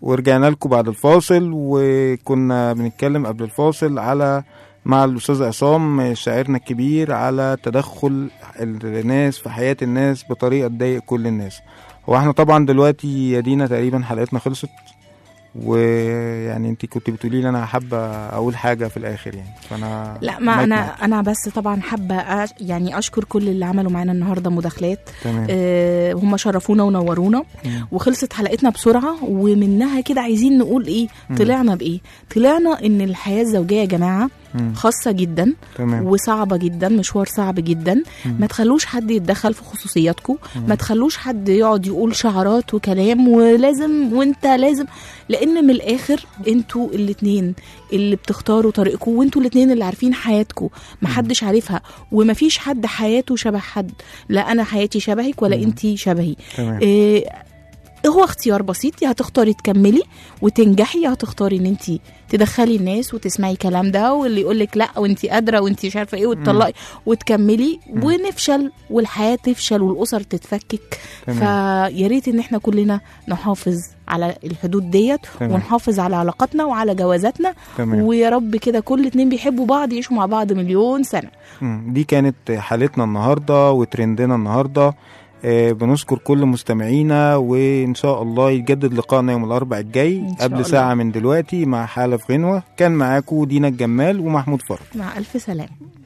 ورجعنا لكم بعد الفاصل وكنا بنتكلم قبل الفاصل على مع الأستاذ عصام شاعرنا الكبير على تدخل الناس في حياة الناس بطريقة تضايق كل الناس هو احنا طبعا دلوقتي يا دينا تقريبا حلقتنا خلصت ويعني انت كنت بتقولي لي انا حابه اقول حاجه في الاخر يعني فانا لا ما مايك انا معاك. انا بس طبعا حابه أش- يعني اشكر كل اللي عملوا معانا النهارده مداخلات تمام آه هم شرفونا ونورونا مم. وخلصت حلقتنا بسرعه ومنها كده عايزين نقول ايه مم. طلعنا بايه طلعنا ان الحياه الزوجيه يا جماعه مم. خاصه جدا تمام وصعبه جدا مشوار صعب جدا مم. ما تخلوش حد يتدخل في خصوصياتكم مم. ما تخلوش حد يقعد يقول شعارات وكلام ولازم وانت لازم لان من الاخر انتوا الاتنين اللي بتختاروا طريقكم وانتوا الاتنين اللي عارفين حياتكم محدش عارفها ومفيش حد حياته شبه حد لا انا حياتي شبهك ولا مم. انتي شبهي تمام إيه هو اختيار بسيط يا هتختاري تكملي وتنجحي يا هتختاري ان انت تدخلي الناس وتسمعي الكلام ده واللي يقول لك لا وانت قادره وانت مش عارفه ايه وتطلقي وتكملي ونفشل والحياه تفشل والاسر تتفكك تمام. فيا ريت ان احنا كلنا نحافظ على الحدود ديت تمام. ونحافظ على علاقاتنا وعلى جوازاتنا تمام ويا رب كده كل اتنين بيحبوا بعض يعيشوا مع بعض مليون سنه مم. دي كانت حالتنا النهارده وترندنا النهارده آه، بنشكر كل مستمعينا وان شاء الله يتجدد لقائنا يوم الاربع الجاي إن شاء قبل الله. ساعه من دلوقتي مع حاله في غنوه كان معاكم دينا الجمال ومحمود فرج مع الف سلامه